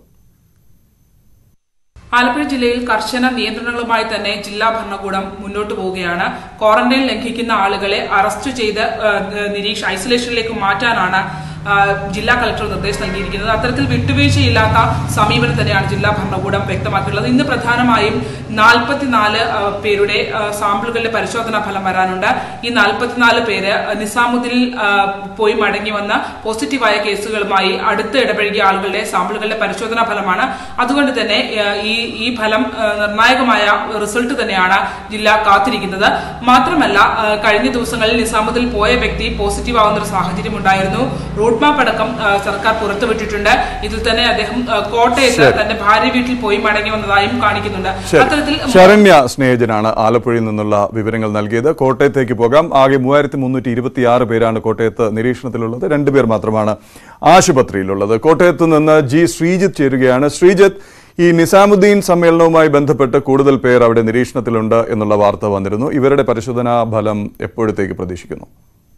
Speaker 14: ആലപ്പുഴ ജില്ലയിൽ കർശന നിയന്ത്രണങ്ങളുമായി തന്നെ ജില്ലാ ഭരണകൂടം മുന്നോട്ട് പോവുകയാണ് ക്വാറന്റൈൻ ലംഘിക്കുന്ന ആളുകളെ അറസ്റ്റ് ചെയ്ത് ആ, നിരീക്ഷ ഐസൊലേഷനിലേക്ക് മാറ്റാനാണ് ആ, ജില്ലാ കളക്ടർ നിർദ്ദേശം നൽകിയിരിക്കുന്നത് അത്തരത്തിൽ വിട്ടുവീഴ്ചയില്ലാത്ത സമീപനം തന്നെയാണ് ജില്ലാ ഭരണകൂടം വ്യക്തമാക്കിയിട്ടുള്ളത് ഇന്ന് പ്രധാനമായും നാൽപ്പത്തിനാല് ആ, പേരുടെ ആ, സാമ്പിളുകളുടെ പരിശോധനാ ഫലം വരാനുണ്ട് ഈ നാൽപ്പത്തിനാല് പേര് നിസാമുദ്ദീനിൽ ആ, പോയി മടങ്ങി വന്ന പോസിറ്റീവായ കേസുകളുമായി അടുത്ത് ഇടപഴകിയ ആളുകളുടെ സാമ്പിളുകളുടെ പരിശോധനാ ഫലമാണ് അതുകൊണ്ട് തന്നെ ആ, ഈ ഈ ഫലം ആ, നിർണായകമായ റിസൾട്ട് തന്നെയാണ് ജില്ല കാത്തിരിക്കുന്നത് മാത്രമല്ല ആ, കഴിഞ്ഞ ദിവസങ്ങളിൽ നിസാമുദ്ദീൻ പോയ വ്യക്തി പോസിറ്റീവ് ആവുന്ന ഒരു സാഹചര്യം ഉണ്ടായിരുന്നു റൂട്ട് മാപ്പ് അടക്കം ആ, സർക്കാർ പുറത്തുവിട്ടിട്ടുണ്ട് ഇതിൽ തന്നെ അദ്ദേഹം ആ, കോട്ടയത്ത്
Speaker 1: ശരി.
Speaker 14: തന്റെ ഭാര്യ വീട്ടിൽ പോയി മടങ്ങി വന്നതായും കാണിക്കുന്നുണ്ട്
Speaker 1: ശരി
Speaker 14: അത്തരത്തിൽ
Speaker 1: ശരണ്യ സ്നേഹജനാണ് ആലപ്പുഴയിൽ നിന്നുള്ള വിവരങ്ങൾ നൽകിയത് കോട്ടയത്തേക്ക് പോകാം ആകെ മൂവായിരത്തി മുന്നൂറ്റി ഇരുപത്തി ആറ് പേരാണ് കോട്ടയത്ത് നിരീക്ഷണത്തിലുള്ളത് രണ്ടുപേർ മാത്രമാണ് ആശുപത്രിയിലുള്ളത് കോട്ടയത്ത് നിന്ന് ജി ശ്രീജിത്ത് ചേരുകയാണ് ശ്രീജിത്ത് ഈ നിസാമുദ്ദീൻ സമ്മേളനവുമായി ബന്ധപ്പെട്ട് കൂടുതൽ പേർ അവിടെ നിരീക്ഷണത്തിലുണ്ട് എന്നുള്ള വാർത്ത വന്നിരുന്നു ഇവരുടെ പരിശോധനാ ഫലം എപ്പോഴത്തേക്ക് പ്രതീക്ഷിക്കുന്നു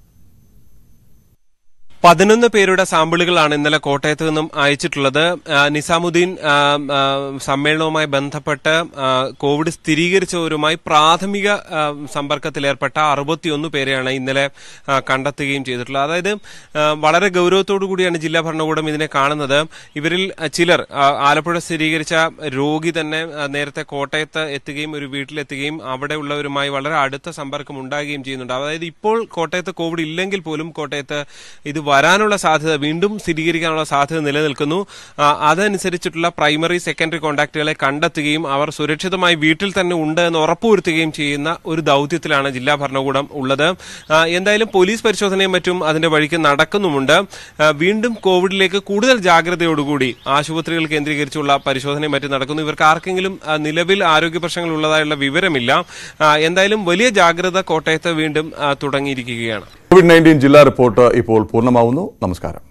Speaker 15: പതിനൊന്ന് പേരുടെ സാമ്പിളുകളാണ് ഇന്നലെ കോട്ടയത്ത് നിന്നും അയച്ചിട്ടുള്ളത് ആ, നിസാമുദ്ദീൻ ആ, ആ, സമ്മേളനവുമായി ബന്ധപ്പെട്ട് ആ, കോവിഡ് സ്ഥിരീകരിച്ചവരുമായി പ്രാഥമിക ആ, സമ്പർക്കത്തിലേർപ്പെട്ട അറുപത്തിയൊന്ന് പേരെയാണ് ഇന്നലെ ആ, കണ്ടെത്തുകയും ചെയ്തിട്ടുള്ളത് അതായത് ആ, വളരെ ഗൗരവത്തോടു കൂടിയാണ് ജില്ലാ ഭരണകൂടം ഇതിനെ കാണുന്നത് ഇവരിൽ ആ, ചിലർ ആ, ആലപ്പുഴ സ്ഥിരീകരിച്ച രോഗി തന്നെ ആ, നേരത്തെ കോട്ടയത്ത് എത്തുകയും ഒരു വീട്ടിലെത്തുകയും അവിടെ ഉള്ളവരുമായി വളരെ അടുത്ത സമ്പർക്കം ഉണ്ടാകുകയും ചെയ്യുന്നുണ്ട് അതായത് ഇപ്പോൾ കോട്ടയത്ത് കോവിഡ് ഇല്ലെങ്കിൽ പോലും കോട്ടയത്ത് ഇത് വരാനുള്ള സാധ്യത വീണ്ടും സ്ഥിരീകരിക്കാനുള്ള സാധ്യത നിലനിൽക്കുന്നു ആ, അതനുസരിച്ചിട്ടുള്ള പ്രൈമറി സെക്കൻഡറി കോണ്ടാക്റ്റുകളെ കണ്ടെത്തുകയും അവർ സുരക്ഷിതമായി വീട്ടിൽ തന്നെ ഉണ്ട് എന്ന് ഉറപ്പുവരുത്തുകയും ചെയ്യുന്ന ഒരു ദൗത്യത്തിലാണ് ജില്ലാ ഭരണകൂടം ഉള്ളത് ആ, എന്തായാലും പോലീസ് പരിശോധനയും മറ്റും അതിന്റെ വഴിക്ക് നടക്കുന്നുമുണ്ട് ആ, വീണ്ടും കോവിഡിലേക്ക് കൂടുതൽ ജാഗ്രതയോടുകൂടി ആശുപത്രികൾ കേന്ദ്രീകരിച്ചുള്ള പരിശോധനയും മറ്റും നടക്കുന്നു ഇവർക്ക് ആർക്കെങ്കിലും ആ, നിലവിൽ ആരോഗ്യ പ്രശ്നങ്ങൾ ഉള്ളതായുള്ള വിവരമില്ല ആ, എന്തായാലും വലിയ ജാഗ്രത കോട്ടയത്ത് വീണ്ടും ആ, തുടങ്ങിയിരിക്കുകയാണ്
Speaker 1: കോവിഡ് നയൻറ്റീൻ ജില്ലാ റിപ്പോർട്ട് ഇപ്പോൾ പൂർണ്ണമാവുന്നു നമസ്കാരം